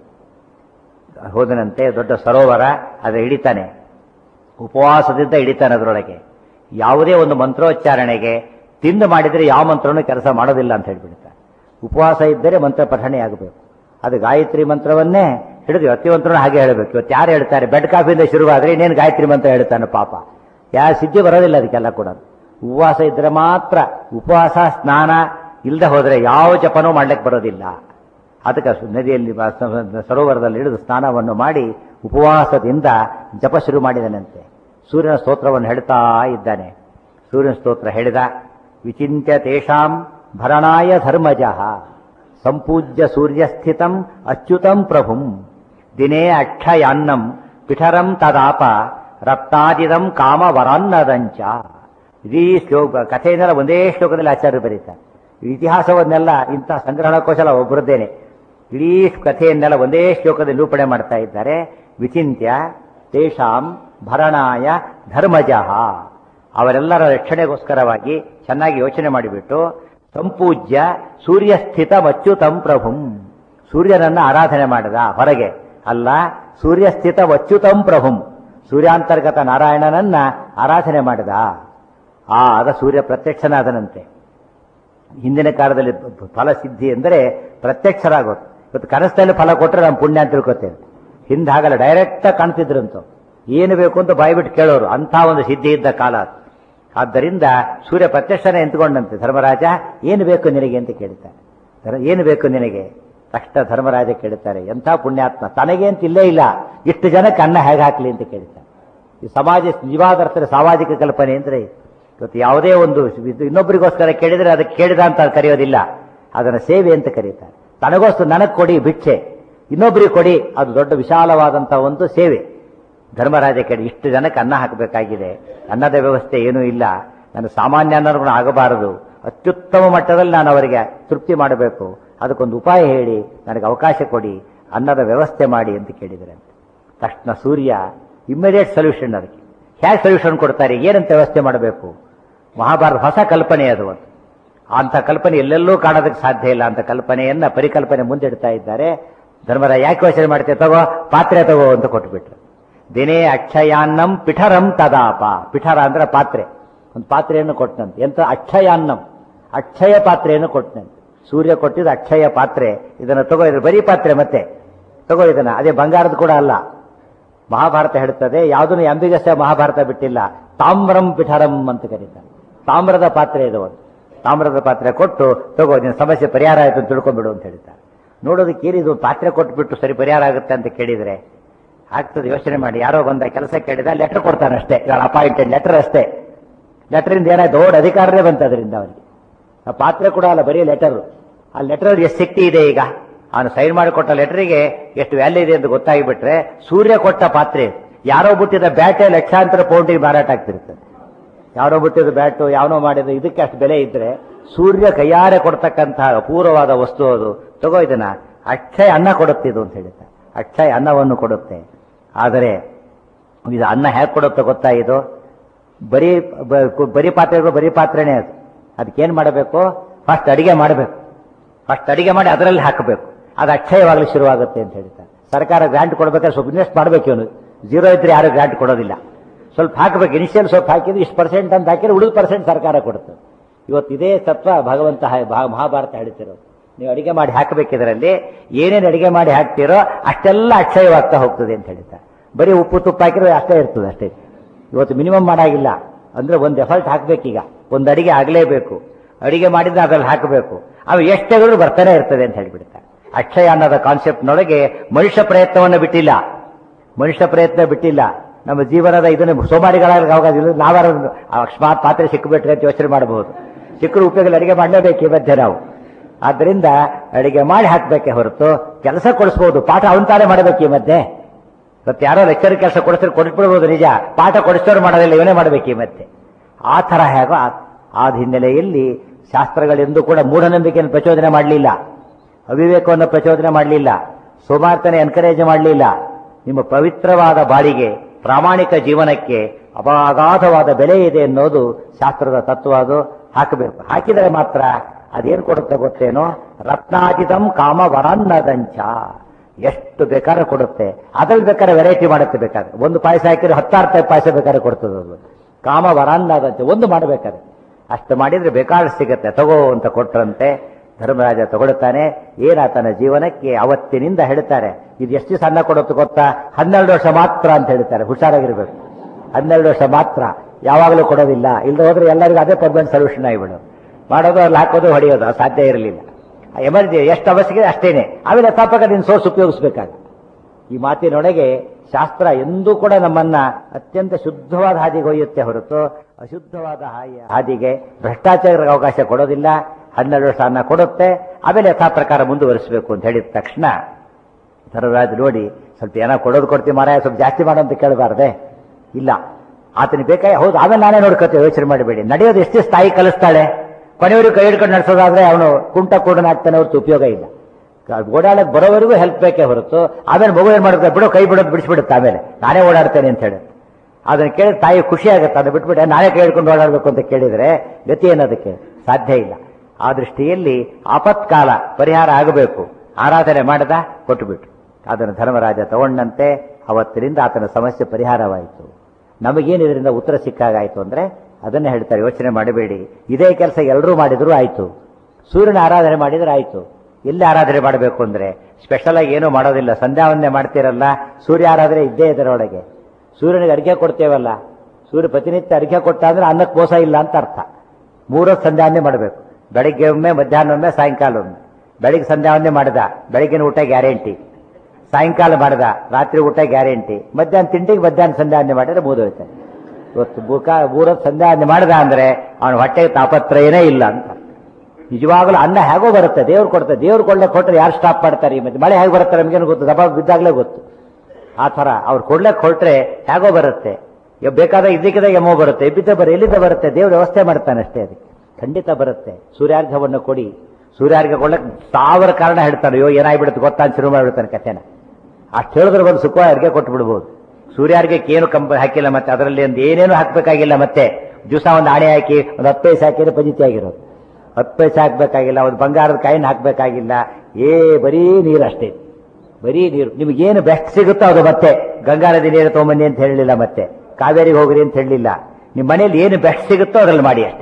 ಹೋದನಂತೆ ದೊಡ್ಡ ಸರೋವರ ಅದ್ರ ಹಿಡಿತಾನೆ ಉಪವಾಸದಿಂದ ಹಿಡಿತಾನೆ ಅದರೊಳಗೆ ಯಾವುದೇ ಒಂದು ಮಂತ್ರೋಚ್ಚಾರಣೆಗೆ ತಿಂದು ಮಾಡಿದರೆ ಯಾವ ಮಂತ್ರನೂ ಕೆಲಸ ಮಾಡೋದಿಲ್ಲ ಅಂತ ಹೇಳ್ಬಿಡ್ತಾನೆ ಉಪವಾಸ ಇದ್ದರೆ ಮಂತ್ರ ಪಠಣೆ ಆಗಬೇಕು ಅದು ಗಾಯತ್ರಿ ಮಂತ್ರವನ್ನೇ ಹಿಡಿದು ಪ್ರತಿಯೊಂದ್ರೂ ಹಾಗೆ ಹೇಳಬೇಕು ಇವತ್ತು ಯಾರು ಹೇಳ್ತಾರೆ ಬೆಡ್ ಕಾಫಿಯಿಂದ ಶುರುವಾದ್ರೆ ಇನ್ನೇನು ಗಾಯತ್ರಿ ಮಂತ್ರ ಹೇಳ್ತಾನೆ ಪಾಪ ಯಾರು ಸಿದ್ಧಿ ಬರೋದಿಲ್ಲ ಅದಕ್ಕೆಲ್ಲ ಕೂಡ ಉಪವಾಸ ಇದ್ರೆ ಮಾತ್ರ ಉಪವಾಸ ಸ್ನಾನ ಇಲ್ಲದೆ ಹೋದರೆ ಯಾವ ಜಪನೂ ಮಾಡ್ಲಿಕ್ಕೆ ಬರೋದಿಲ್ಲ ಅದಕ್ಕೆ ಸು- ನದಿಯಲ್ಲಿ ಬ- ಸ- ಸರೋವರದಲ್ಲಿ ಇಳಿದು ಸ್ನಾನವನ್ನು ಮಾಡಿ ಉಪವಾಸದಿಂದ ಜಪ ಶುರು ಮಾಡಿದನಂತೆ ಸೂರ್ಯನ ಸ್ತೋತ್ರವನ್ನು ಹೇಳ್ತಾ ಇದ್ದಾನೆ ಸೂರ್ಯನ ಸ್ತೋತ್ರ ಹೇಳಿದ ವಿಚಿಂತ್ಯ ತೇಷಾಂ ಭರಣಾಯ ಧರ್ಮಜಃ ಸಂಪೂಜ್ಯ ಸೂರ್ಯಸ್ಥಿತಂ ಅಚ್ಯುತಂ ಪ್ರಭುಂ ದಿನೇ ಅಕ್ಷಯಾನ್ನಂ ಪಿಠರಂ ತದಾಪ ರತ್ನಾದಿದಂ ಕಾಮವರಾನ್ನದಂಚ ಇಡೀ ಶ್ಲೋಕ ಕಥೆಯನ್ನೆಲ್ಲ ಒಂದೇ ಶ್ಲೋಕದಲ್ಲಿ ಆಚಾರ್ಯರು ಬರೀತಾರೆ ಇತಿಹಾಸವನ್ನೆಲ್ಲ ಇಂಥ ಸಂಗ್ರಹಣಕೋಶಲ ಒಬ್ಬರದ್ದೇನೆ ಇಡೀ ಕಥೆಯನ್ನೆಲ್ಲ ಒಂದೇ ಶ್ಲೋಕದಲ್ಲಿ ನಿರೂಪಣೆ ಮಾಡ್ತಾ ಇದ್ದಾರೆ ವಿಚಿಂತ್ಯ ತೇಷಾಂ ಭರಣಾಯ ಧರ್ಮಜಃ ಅವರೆಲ್ಲರ ರಕ್ಷಣೆಗೋಸ್ಕರವಾಗಿ ಚೆನ್ನಾಗಿ ಯೋಚನೆ ಮಾಡಿಬಿಟ್ಟು ಸಂಪೂಜ್ಯ ಸೂರ್ಯಸ್ಥಿತ ಅಚ್ಯುತಂ ಪ್ರಭುಂ ಸೂರ್ಯನನ್ನ ಆರಾಧನೆ ಮಾಡಿದ ಹೊರಗೆ ಅಲ್ಲ ಸೂರ್ಯಸ್ಥಿತ ಅಚ್ಯುತಂ ಪ್ರಭುಂ ಸೂರ್ಯಾಂತರ್ಗತ ನಾರಾಯಣನನ್ನ ಆರಾಧನೆ ಮಾಡಿದ ಆ ಆಗ ಸೂರ್ಯ ಪ್ರತ್ಯಕ್ಷನಾದನಂತೆ ಹಿಂದಿನ ಕಾಲದಲ್ಲಿ ಫಲ ಸಿದ್ಧಿ ಎಂದರೆ ಪ್ರತ್ಯಕ್ಷರಾಗೋದು ಇವತ್ತು ಕನಸಲ್ಲಿ ಫಲ ಕೊಟ್ಟರೆ ನಮ್ಮ ಪುಣ್ಯ ಅಂತ ತಿಳ್ಕೊತೇವೆ ಹಿಂದೆ ಹಾಗಲ್ಲ ಡೈರೆಕ್ಟ್ ಕಾಣ್ತಿದ್ರಂತ ಏನು ಬೇಕು ಅಂತ ಬಾಯ್ಬಿಟ್ಟು ಕೇಳೋರು ಅಂಥ ಒಂದು ಸಿದ್ಧಿ ಇದ್ದ ಕಾಲ ಅದು. ಆದ್ದರಿಂದ ಸೂರ್ಯ ಪ್ರತ್ಯಕ್ಷನೇ ನಿಂತ್ಕೊಂಡಂತೆ ಧರ್ಮರಾಜ ಏನು ಬೇಕು ನಿನಗೆ ಅಂತ ಕೇಳ್ತಾನೆ ಧರ- ಏನು ಬೇಕು ನಿನಗೆ ತಕ್ಷಣ ಧರ್ಮರಾಜ ಕೇಳ್ತಾರೆ ಎಂಥ ಪುಣ್ಯಾತ್ಮ ತನಗೆ ಅಂತ ಇಲ್ಲೇ ಇಲ್ಲ ಇಷ್ಟು ಜನಕ್ಕೆ ಅನ್ನ ಹೇಗೆ ಹಾಕ್ಲಿ ಅಂತ ಕೇಳ್ತಾನೆ ಈ ಸಮಾಜ ನಿಜವಾದ ಅರ್ಥದಲ್ಲಿ ಸಾಮಾಜಿಕ ಕಲ್ಪನೆ ಅಂದ್ರೆ ಇವತ್ತು ಯಾವುದೇ ಒಂದು ಇದು ಇನ್ನೊಬ್ಬರಿಗೋಸ್ಕರ ಕೇಳಿದ್ರೆ ಅದಕ್ಕೆ ಕೇಳಿದ ಅಂತ ಕರೆಯೋದಿಲ್ಲ ಅದನ್ನು ಸೇವೆ ಅಂತ ಕರೀತಾರೆ ತನಗೋಸ್ಕರ ನನಗೆ ಕೊಡಿ ಭಿಕ್ಷೆ ಇನ್ನೊಬ್ಬರಿಗೆ ಕೊಡಿ ಅದು ದೊಡ್ಡ ವಿಶಾಲವಾದಂತಹ ಒಂದು ಸೇವೆ ಧರ್ಮರಾಜ ಕೇಳಿ ಇಷ್ಟು ಜನಕ್ಕೆ ಅನ್ನ ಹಾಕಬೇಕಾಗಿದೆ ಅನ್ನದ ವ್ಯವಸ್ಥೆ ಏನೂ ಇಲ್ಲ ನಾನು ಸಾಮಾನ್ಯ ಅನ್ನೋರ್ಗುಣ ಆಗಬಾರದು ಅತ್ಯುತ್ತಮ ಮಟ್ಟದಲ್ಲಿ ನಾನು ಅವರಿಗೆ ತೃಪ್ತಿ ಮಾಡಬೇಕು ಅದಕ್ಕೊಂದು ಉಪಾಯ ಹೇಳಿ ನನಗೆ ಅವಕಾಶ ಕೊಡಿ ಅನ್ನದ ವ್ಯವಸ್ಥೆ ಮಾಡಿ ಅಂತ ಕೇಳಿದರೆ ತಕ್ಷಣ ಸೂರ್ಯ ಇಮ್ಮಿಡಿಯೇಟ್ ಸೊಲ್ಯೂಷನ್ ಅದಕ್ಕೆ ಹೇಗೆ ಸೊಲ್ಯೂಷನ್ ಕೊಡ್ತಾರೆ ಏನಂತ ವ್ಯವಸ್ಥೆ ಮಾಡಬೇಕು ಮಹಾಭಾರತ ಹೊಸ ಕಲ್ಪನೆ ಅದು ಒಂದು ಅಂಥ ಕಲ್ಪನೆ ಎಲ್ಲೆಲ್ಲೂ ಕಾಣೋದಕ್ಕೆ ಸಾಧ್ಯ ಇಲ್ಲ ಅಂತ ಕಲ್ಪನೆಯನ್ನ ಪರಿಕಲ್ಪನೆ ಮುಂದಿಡ್ತಾ ಇದ್ದಾರೆ ಧರ್ಮರಾಯ ಯಾಕೆ ಯೋಚನೆ ಮಾಡ್ತೇವೆ ತಗೋ ಪಾತ್ರೆ ತಗೋ ಅಂತ ಕೊಟ್ಬಿಟ್ರು ದಿನೇ ಅಕ್ಷಯಾನ್ನಂ ಪಿಠರಂ ತದಾಪ ಪಿಠರ ಅಂದ್ರೆ ಪಾತ್ರೆ ಒಂದು ಪಾತ್ರೆಯನ್ನು ಕೊಟ್ಟನಂತೆ ಎಂತ ಅಕ್ಷಯಾನ್ನಂ ಅಕ್ಷಯ ಪಾತ್ರೆಯನ್ನು ಕೊಟ್ಟನಂತೆ ಸೂರ್ಯ ಕೊಟ್ಟಿದ್ದು ಅಕ್ಷಯ ಪಾತ್ರೆ ಇದನ್ನು ತಗೋ ಇದು ಬರೀ ಪಾತ್ರೆ ಮತ್ತೆ ತಗೋ ಇದನ್ನ ಅದೇ ಬಂಗಾರದ ಕೂಡ ಅಲ್ಲ ಮಹಾಭಾರತ ಹೇಳುತ್ತದೆ ಯಾವುದನ್ನು ಎಂಬಿಗಸ ಮಹಾಭಾರತ ಬಿಟ್ಟಿಲ್ಲ ತಾಮ್ರಂ ಪಿಠರಂ ಅಂತ ಕರೀತಾರೆ ತಾಮ್ರದ ಪಾತ್ರೆ ಇದು ಒಂದು ತಾಮ್ರದ ಪಾತ್ರೆ ಕೊಟ್ಟು ತಗೋ ನಿನ್ನ ಸಮಸ್ಯೆ ಪರಿಹಾರ ಆಯ್ತು ಅಂತ ತಿಳ್ಕೊಂಡ್ಬಿಡು ಅಂತ ಹೇಳ್ತಾರೆ ನೋಡೋದಕ್ಕೆ ಏನಿದು ಪಾತ್ರೆ ಕೊಟ್ಬಿಟ್ಟು ಸರಿ ಪರಿಹಾರ ಆಗುತ್ತೆ ಅಂತ ಕೇಳಿದ್ರೆ ಆಗ್ತದೆ ಯೋಚನೆ ಮಾಡಿ ಯಾರೋ ಬಂದ ಕೆಲಸ ಕೇಳಿದ ಲೆಟರ್ ಕೊಡ್ತಾನೆ ಅಷ್ಟೇ ಅಪಾಯಿಂಟೆಡ್ ಲೆಟರ್ ಅಷ್ಟೇ ಲೆಟರಿಂದ ಏನಾಯ್ತು ದೊಡ್ಡ ಅಧಿಕಾರನೇ ಬಂತು ಅದರಿಂದ ಅವನಿಗೆ ಆ ಪಾತ್ರೆ ಕೂಡ ಅಲ್ಲ ಬರೀ ಲೆಟರ್ ಆ ಲೆಟರ್ ಎಷ್ಟು ಶಕ್ತಿ ಇದೆ ಈಗ ಅವನು ಸೈನ್ ಮಾಡಿ ಕೊಟ್ಟ ಲೆಟರಿಗೆ ಎಷ್ಟು ವ್ಯಾಲ್ಯೂ ಇದೆ ಅಂತ ಗೊತ್ತಾಗಿಬಿಟ್ರೆ ಸೂರ್ಯ ಕೊಟ್ಟ ಪಾತ್ರೆ ಯಾರೋ ಬಿಟ್ಟಿದ ಬ್ಯಾಟೆ ಲಕ್ಷಾಂತರ ಪೌಂಡಿಗೆ ಮಾರಾಟ ಆಗ್ತಿರ್ತದೆ ಯಾರೋ ಬಿಟ್ಟಿದ ಬ್ಯಾಟು ಯಾವನೋ ಮಾಡಿದ ಇದಕ್ಕೆ ಅಷ್ಟು ಬೆಲೆ ಇದ್ರೆ ಸೂರ್ಯ ಕೈಯಾರೆ ಕೊಡ್ತಕ್ಕಂತಹ ಅಪೂರ್ವವಾದ ವಸ್ತು ಅದು ತಗೋ ಇದನ್ನ ಅಕ್ಷಯ ಅನ್ನ ಕೊಡುತ್ತೆ ಇದು ಅಂತ ಹೇಳಿದ್ದ ಅಕ್ಷಯ ಅನ್ನವನ್ನು ಕೊಡುತ್ತೆ ಆದರೆ ಇದು ಅನ್ನ ಹೇಗೆ ಕೊಡುತ್ತೆ ಗೊತ್ತಾ ಇದು ಬರೀ ಬ- ಬರೀ ಪಾತ್ರೆಗಳು ಬರೀ ಪಾತ್ರೆನೇ ಅದು ಅದಕ್ಕೇನು ಮಾಡಬೇಕು ಫಸ್ಟ್ ಅಡಿಗೆ ಮಾಡಬೇಕು ಫಸ್ಟ್ ಅಡಿಗೆ ಮಾಡಿ ಅದರಲ್ಲಿ ಹಾಕಬೇಕು ಅದು ಅಕ್ಷಯವಾಗಲು ಶುರುವಾಗುತ್ತೆ ಅಂತ ಹೇಳ್ತಾರೆ ಸರ್ಕಾರ ಗ್ರಾಂಟ್ ಕೊಡ್ಬೇಕಾದ್ರೆ ಸ್ವಲ್ಪ ಇನ್ವೆಸ್ಟ್ ಮಾಡಬೇಕು ಇವನು ಜೀರೋ ಇದ್ರೆ ಯಾರು ಗ್ರಾಂಟ್ ಕೊಡೋದಿಲ್ಲ ಸ್ವಲ್ಪ ಹಾಕಬೇಕು ಇನಿಷಿಯಲ್ ಸ್ವಲ್ಪ ಹಾಕಿದ್ರೆ ಇಷ್ಟು ಪರ್ಸೆಂಟ್ ಅಂತ ಹಾಕಿದ್ರೆ ಉಳಿದ ಪರ್ಸೆಂಟ್ ಸರ್ಕಾರ ಕೊಡುತ್ತೆ ಇವತ್ತು ಇದೇ ತತ್ವ ಭಗವಂತ ಹಾ- ಭಾ- ಮಹಾಭಾರತ ಹೇಳ್ತಿರೋದು ನೀವು ಅಡಿಗೆ ಮಾಡಿ ಹಾಕಬೇಕು ಇದರಲ್ಲಿ ಏನೇನು ಅಡಿಗೆ ಮಾಡಿ ಹಾಕ್ತಿರೋ ಅಷ್ಟೆಲ್ಲ ಅಕ್ಷಯವಾಗ್ತಾ ಹೋಗ್ತದೆ ಅಂತ ಹೇಳ್ತಾರೆ ಬರೀ ಉಪ್ಪು ತುಪ್ಪ ಹಾಕಿದ್ರೆ ಅಷ್ಟೇ ಇರ್ತದೆ ಅಷ್ಟೇ ಇವತ್ತು ಮಿನಿಮಮ್ ಮಾಡಾಗಿಲ್ಲ ಅಂದ್ರೆ ಒಂದು ಎಫರ್ಟ್ ಹಾಕ್ಬೇಕೀಗ ಒಂದು ಅಡಿಗೆ ಆಗಲೇಬೇಕು ಅಡಿಗೆ ಮಾಡಿದ್ರೆ ಅದ್ರಲ್ಲಿ ಹಾಕಬೇಕು ಅವು ಎಷ್ಟಾದರೂ ಬರ್ತಾನೆ ಇರ್ತದೆ ಅಂತ ಹೇಳ್ಬಿಡ್ತಾರೆ ಅಕ್ಷಯ ಅನ್ನೋದ ಕಾನ್ಸೆಪ್ಟ್ನೊಳಗೆ ಮನುಷ್ಯ ಪ್ರಯತ್ನವನ್ನು ಬಿಟ್ಟಿಲ್ಲ ಮನುಷ್ಯ ಪ್ರಯತ್ನ ಬಿಟ್ಟಿಲ್ಲ ನಮ್ಮ ಜೀವನದ ಇದನ್ನು ಸೋಮಾರಿಗಳಾಗ ಅವಕಾಶ ನಾವಾರ ಅಕಸ್ಮಾತ್ ಪಾತ್ರೆ ಸಿಕ್ಕಿಬಿಟ್ರೆ ಅಂತ ಯೋಚನೆ ಮಾಡಬಹುದು ಸಿಕ್ಕರು ಉಪಯೋಗ ಅಡಿಗೆ ಮಾಡಲೇಬೇಕು ಈ ಮಧ್ಯೆ ನಾವು ಆದ್ದರಿಂದ ಅಡಿಗೆ ಮಾಡಿ ಹಾಕ್ಬೇಕೆ ಹೊರತು ಕೆಲಸ ಕೊಡಿಸ್ಬೋದು ಪಾಠ ಅವಂತಾನೆ ಮಾಡಬೇಕು ಈ ಮಧ್ಯೆ ಇವತ್ತು ಯಾರೋ ಲೆಕ್ಚರ್ ಕೆಲಸ ಕೊಡಿಸಿದ್ರೆ ಕೊಡಿಸ್ಬಿಡ್ಬೋದು ನಿಜ ಪಾಠ ಕೊಡಿಸೋರು ಮಾಡೋದಿಲ್ಲ ಇವನೇ ಮಾಡಬೇಕು ಈ ಮತ್ತೆ ಆ ಥರ ಹೇಗೋ ಆ- ಆದ ಹಿನ್ನೆಲೆಯಲ್ಲಿ ಶಾಸ್ತ್ರಗಳೆಂದೂ ಕೂಡ ಮೂಢನಂಬಿಕೆಯನ್ನು ಪ್ರಚೋದನೆ ಮಾಡಲಿಲ್ಲ ಅವಿವೇಕವನ್ನು ಪ್ರಚೋದನೆ ಮಾಡಲಿಲ್ಲ ಸೋಮಾರ್ತನೆ ಎನ್ಕರೇಜ್ ಮಾಡಲಿಲ್ಲ ನಿಮ್ಮ ಪವಿತ್ರವಾದ ಬಾಳಿಗೆ ಪ್ರಾಮಾಣಿಕ ಜೀವನಕ್ಕೆ ಅಪಾಗಾಧವಾದ ಬೆಲೆ ಇದೆ ಅನ್ನೋದು ಶಾಸ್ತ್ರದ ತತ್ವ ಅದು ಹಾಕಬೇಕು ಹಾಕಿದರೆ ಮಾತ್ರ ಅದೇನು ಕೊಡುತ್ತೆ ಗೊತ್ತೇನೋ ರತ್ನಾಜಿತಂ ಕಾಮ ವರನ್ನದಂಚ ಎಷ್ಟು ಬೇಕಾದ್ರೆ ಕೊಡುತ್ತೆ ಅದ್ರಲ್ಲಿ ಬೇಕಾದ್ರೆ ವೆರೈಟಿ ಮಾಡುತ್ತೆ ಬೇಕಾದ್ರೆ ಒಂದು ಪಾಯಸ ಹಾಕಿದ್ರೆ ಹತ್ತಾರು ಟೈಪ್ ಪಾಯಸ ಬೇಕಾದ್ರೆ ಕೊಡ್ತದೆ ಅದು ಕಾಮ ವರಾನ್ನದಂತೆ ಒಂದು ಮಾಡಬೇಕಾದ್ರೆ ಅಷ್ಟು ಮಾಡಿದ್ರೆ ಬೇಕಾದ್ರೆ ಸಿಗತ್ತೆ ತಗೋ ಅಂತ ಕೊಟ್ರಂತೆ ಧರ್ಮರಾಜ ತಗೊಳ್ತಾನೆ ಏನಾತನ ಜೀವನಕ್ಕೆ ಅವತ್ತಿನಿಂದ ಹೇಳ್ತಾರೆ ಇದು ಎಷ್ಟು ದಿವಸ ಅನ್ನ ಕೊಡುತ್ತೆ ಗೊತ್ತಾ ಹನ್ನೆರಡು ವರ್ಷ ಮಾತ್ರ ಅಂತ ಹೇಳ್ತಾರೆ ಹುಷಾರಾಗಿರ್ಬೇಕು ಹನ್ನೆರಡು ವರ್ಷ ಮಾತ್ರ ಯಾವಾಗಲೂ ಕೊಡೋದಿಲ್ಲ ಇಲ್ಲದೆ ಹೋದ್ರೆ ಎಲ್ಲರಿಗೂ ಅದೇ ಪರ್ಮನೆಂಟ್ ಸೊಲ್ಯೂಷನ್ ಆಗಿಬಿಡು ಮಾಡೋದು ಅಲ್ಲಿ ಹಾಕೋದು ಹೊಡೆಯೋದು ಅದು ಸಾಧ್ಯ ಇರಲಿಲ್ಲ ಎಮರ್ಜಿ ಎಷ್ಟು ಅವಶ್ಯಕತೆ ಅಷ್ಟೇನೆ ಆಮೇಲೆ ತಪ್ಪಕ ನೀನು ಸೋರ್ಸ್ ಉಪಯೋಗಿಸ್ಬೇಕಾಗ ಈ ಮಾತಿನೊಳಗೆ ಶಾಸ್ತ್ರ ಎಂದೂ ಕೂಡ ನಮ್ಮನ್ನ ಅತ್ಯಂತ ಶುದ್ಧವಾದ ಹಾದಿಗೆ ಒಯ್ಯುತ್ತೆ ಹೊರತು ಅಶುದ್ಧವಾದ ಹಾಯ- ಹಾದಿಗೆ ಭ್ರಷ್ಟಾಚಾರಕ್ಕೆ ಅವಕಾಶ ಕೊಡೋದಿಲ್ಲ ಹನ್ನೆರಡು ವರ್ಷ ಅನ್ನ ಕೊಡುತ್ತೆ ಆಮೇಲೆ ಯಥಾ ಪ್ರಕಾರ ಮುಂದುವರಿಸಬೇಕು ಅಂತ ಹೇಳಿದ ತಕ್ಷಣ ಧರ್ಮರಾಜ್ ನೋಡಿ ಸ್ವಲ್ಪ ಏನೋ ಕೊಡೋದು ಕೊಡ್ತೀವಿ ಮಾರಾಯ ಸ್ವಲ್ಪ ಜಾಸ್ತಿ ಮಾಡೋ ಅಂತ ಕೇಳಬಾರ್ದೆ ಇಲ್ಲ ಆತನಿಗೆ ಬೇಕಾಗಿ ಹೌದು ಆಮೇಲೆ ನಾನೇ ನೋಡ್ಕೊತೇವೆ ಯೋಚನೆ ಮಾಡಬೇಡಿ ನಡೆಯೋದು ಎಷ್ಟು ಸ್ಥಾಯಿ ಕಲಿಸ್ತಾಳೆ ಕೊನೆಯವರೆಗೂ ಕೈ ಹಿಡ್ಕೊಂಡು ನಡೆಸೋದಾದ್ರೆ ಅವನು ಕುಂಟ ಕೂಡನಾಗ್ತಾನೆ ಹೊರತು ಉಪಯೋಗ ಇಲ್ಲ ಓಡಾಡಕ್ ಬರೋವರೆಗೂ ಹೆಲ್ಪ್ ಬೇಕೇ ಹೊರತು ಆಮೇಲೆ ಮಗು ಏನ್ ಮಾಡುತ್ತೆ ಬಿಡು ಕೈ ಬಿಡೋದು ಬಿಡಿಸ್ಬಿಡುತ್ತೆ ಆಮೇಲೆ ನಾನೇ ಓಡಾಡ್ತೇನೆ ಅಂತ ಹೇಳಿ ಅದನ್ನ ಕೇಳಿ ತಾಯಿ ಖುಷಿ ಆಗುತ್ತೆ ಅದನ್ನ ಬಿಟ್ಬಿಟ್ಟೆ ನಾನೇ ಕೈ ಹಿಡ್ಕೊಂಡು ಓಡಾಡಬೇಕು ಅಂತ ಕೇಳಿದ್ರೆ ಗತಿ ಏನದಕ್ಕೆ ಸಾಧ್ಯ ಇಲ್ಲ ಆ ದೃಷ್ಟಿಯಲ್ಲಿ ಆಪತ್ಕಾಲ ಪರಿಹಾರ ಆಗಬೇಕು ಆರಾಧನೆ ಮಾಡದ ಕೊಟ್ಟುಬಿಟ್ಟು ಅದನ್ನು ಧರ್ಮರಾಜ ತಗೊಂಡಂತೆ ಅವತ್ತಿನಿಂದ ಆತನ ಸಮಸ್ಯೆ ಪರಿಹಾರವಾಯಿತು ನಮಗೇನು ಇದರಿಂದ ಉತ್ತರ ಸಿಕ್ಕಾಗಾಯ್ತು ಅಂದ್ರೆ ಅದನ್ನೇ ಹೇಳ್ತಾರೆ ಯೋಚನೆ ಮಾಡಬೇಡಿ ಇದೇ ಕೆಲಸ ಎಲ್ಲರೂ ಮಾಡಿದ್ರು ಆಯ್ತು ಸೂರ್ಯನ ಆರಾಧನೆ ಮಾಡಿದ್ರೆ ಆಯ್ತು ಎಲ್ಲಿ ಆರಾಧನೆ ಮಾಡಬೇಕು ಅಂದ್ರೆ ಸ್ಪೆಷಲ್ ಆಗಿ ಏನೂ ಮಾಡೋದಿಲ್ಲ ಸಂಧ್ಯಾವಂದನೆ ಮಾಡ್ತಿರಲ್ಲ ಸೂರ್ಯ ಆರಾಧನೆ ಇದ್ದೇ ಇದರೊಳಗೆ ಸೂರ್ಯನಿಗೆ ಅರ್ಘ್ಯ ಕೊಡ್ತೇವಲ್ಲ ಸೂರ್ಯ ಪ್ರತಿನಿತ್ಯ ಅರ್ಘ್ಯ ಕೊಟ್ಟ ಅಂದ್ರೆ ಅನ್ನಕ್ಕೆ ಮೋಸ ಇಲ್ಲ ಅಂತ ಅರ್ಥ ಮೂರೊತ್ತು ಸಂಧ್ಯಾವಂದನೆ ಮಾಡಬೇಕು ಬೆಳಿಗ್ಗೆ ಒಮ್ಮೆ ಮಧ್ಯಾಹ್ನ ಒಮ್ಮೆ ಸಾಯಂಕಾಲ ಒಮ್ಮೆ ಬೆಳಿಗ್ಗೆ ಸಂಧ್ಯಾವಂದನೆ ಮಾಡಿದ ಬೆಳಗಿನ ಊಟ ಗ್ಯಾರಂಟಿ ಸಾಯಂಕಾಲ ಮಾಡಿದ ರಾತ್ರಿ ಊಟ ಗ್ಯಾರಂಟಿ ಮಧ್ಯಾಹ್ನ ತಿಂಡಿಗೆ ಮಧ್ಯಾಹ್ನ ಸಂಧ್ಯಾವಂದನೆ ಮಾಡಿದ್ರೆ ಮುಗಿದೋಯ್ತಾರೆ ಇವತ್ತು ಬುಕ ಮೂರೊತ್ತು ಸಂಧ್ಯಾವಂದನೆ ಮಾಡಿದ ಅಂದ್ರೆ ಅವನ ಹೊಟ್ಟೆಗೆ ತಾಪತ್ರಯನೇ ಇಲ್ಲ ಅಂತ ನಿಜವಾಗ್ಲೂ ಅನ್ನ ಹೇಗೋ ಬರುತ್ತೆ ದೇವ್ರು ಕೊಡ್ತಾರೆ ದೇವ್ರು ಕೊಳ್ಳೆ ಕೊಟ್ಟರೆ ಯಾರು ಸ್ಟಾಪ್ ಮಾಡ್ತಾರೆ ಈ ಮತ್ತೆ ಮಳೆ ಹೇಗೆ ಬರುತ್ತೆ ನಮಗೇನು ಗೊತ್ತು ದಬ ಬಿದ್ದಾಗಲೇ ಗೊತ್ತು ಆ ಥರ ಅವ್ರು ಕೊಡ್ಲಕ್ಕೆ ಹೊರಟ್ರೆ ಹೇಗೋ ಬರುತ್ತೆ ಇವಾಗ ಬೇಕಾದ ಇದ್ದಕ್ಕಿದ್ದಾಗ ಎಮ್ಮೋ ಬರುತ್ತೆ ಇದ್ದಿದ್ದ ಬರ ಎಲ್ಲಿಂದ ಬರುತ್ತೆ ದೇವ್ರು ವ್ಯವಸ್ಥೆ ಮಾಡ್ತಾನೆ ಅಷ್ಟೇ ಅದಕ್ಕೆ ಖಂಡಿತ ಬರುತ್ತೆ ಸೂರ್ಯಾರ್ಘವನ್ನು ಕೊಡಿ ಸೂರ್ಯಾರ್ಘ ಕೊಡ್ಲಕ್ಕೆ ಸಾವಿರ ಕಾರಣ ಹೇಳ್ತಾನೆ ಅಯ್ಯೋ ಏನಾಗ್ಬಿಡುತ್ತೆ ಗೊತ್ತಾ ಅಂತ ಶುರು ಮಾಡಿಬಿಡ್ತಾನೆ ಕಥೆನ ಅಷ್ಟು ಹೇಳಿದ್ರೆ ಒಂದು ಸುಖ ಅರ್ಗೆ ಕೊಟ್ಟು ಬಿಡ್ಬೋದು ಸೂರ್ಯಾರ್ಘಕ್ಕೆ ಏನು ಕಂಪ ಹಾಕಿಲ್ಲ ಮತ್ತೆ ಅದರಲ್ಲಿ ಒಂದು ಏನೇನು ಹಾಕ್ಬೇಕಾಗಿಲ್ಲ ಮತ್ತೆ ದಿವಸ ಒಂದು ಆಣೆ ಹಾಕಿ ಒಂದು ಹತ್ತು ಪೈಸೆ ಹಾಕಿದ್ರೆ ಪಜಿತಿ ಆಗಿರೋದು ಹತ್ತು ಪೈಸೆ ಹಾಕ್ಬೇಕಾಗಿಲ್ಲ ಒಂದು ಬಂಗಾರದ ಕಾಯಿನ ಹಾಕ್ಬೇಕಾಗಿಲ್ಲ ಏ ಬರೀ ನೀರು ಅಷ್ಟೇ ಬರೀ ನೀರು ನಿಮಗೇನು ಬೆಸ್ಟ್ ಸಿಗುತ್ತೋ ಅದು ಮತ್ತೆ ಗಂಗಾ ನದಿ ನೀರು ತೊಗೊಂಬನ್ನಿ ಅಂತ ಹೇಳಲಿಲ್ಲ ಮತ್ತೆ ಕಾವೇರಿಗೆ ಹೋಗ್ರಿ ಅಂತ ಹೇಳಲಿಲ್ಲ ನಿಮ್ಮ ಮನೇಲಿ ಏನು ಬೆಸ್ಟ್ ಸಿಗುತ್ತೋ ಅದ್ರಲ್ಲಿ ಮಾಡಿ ಅಷ್ಟೇ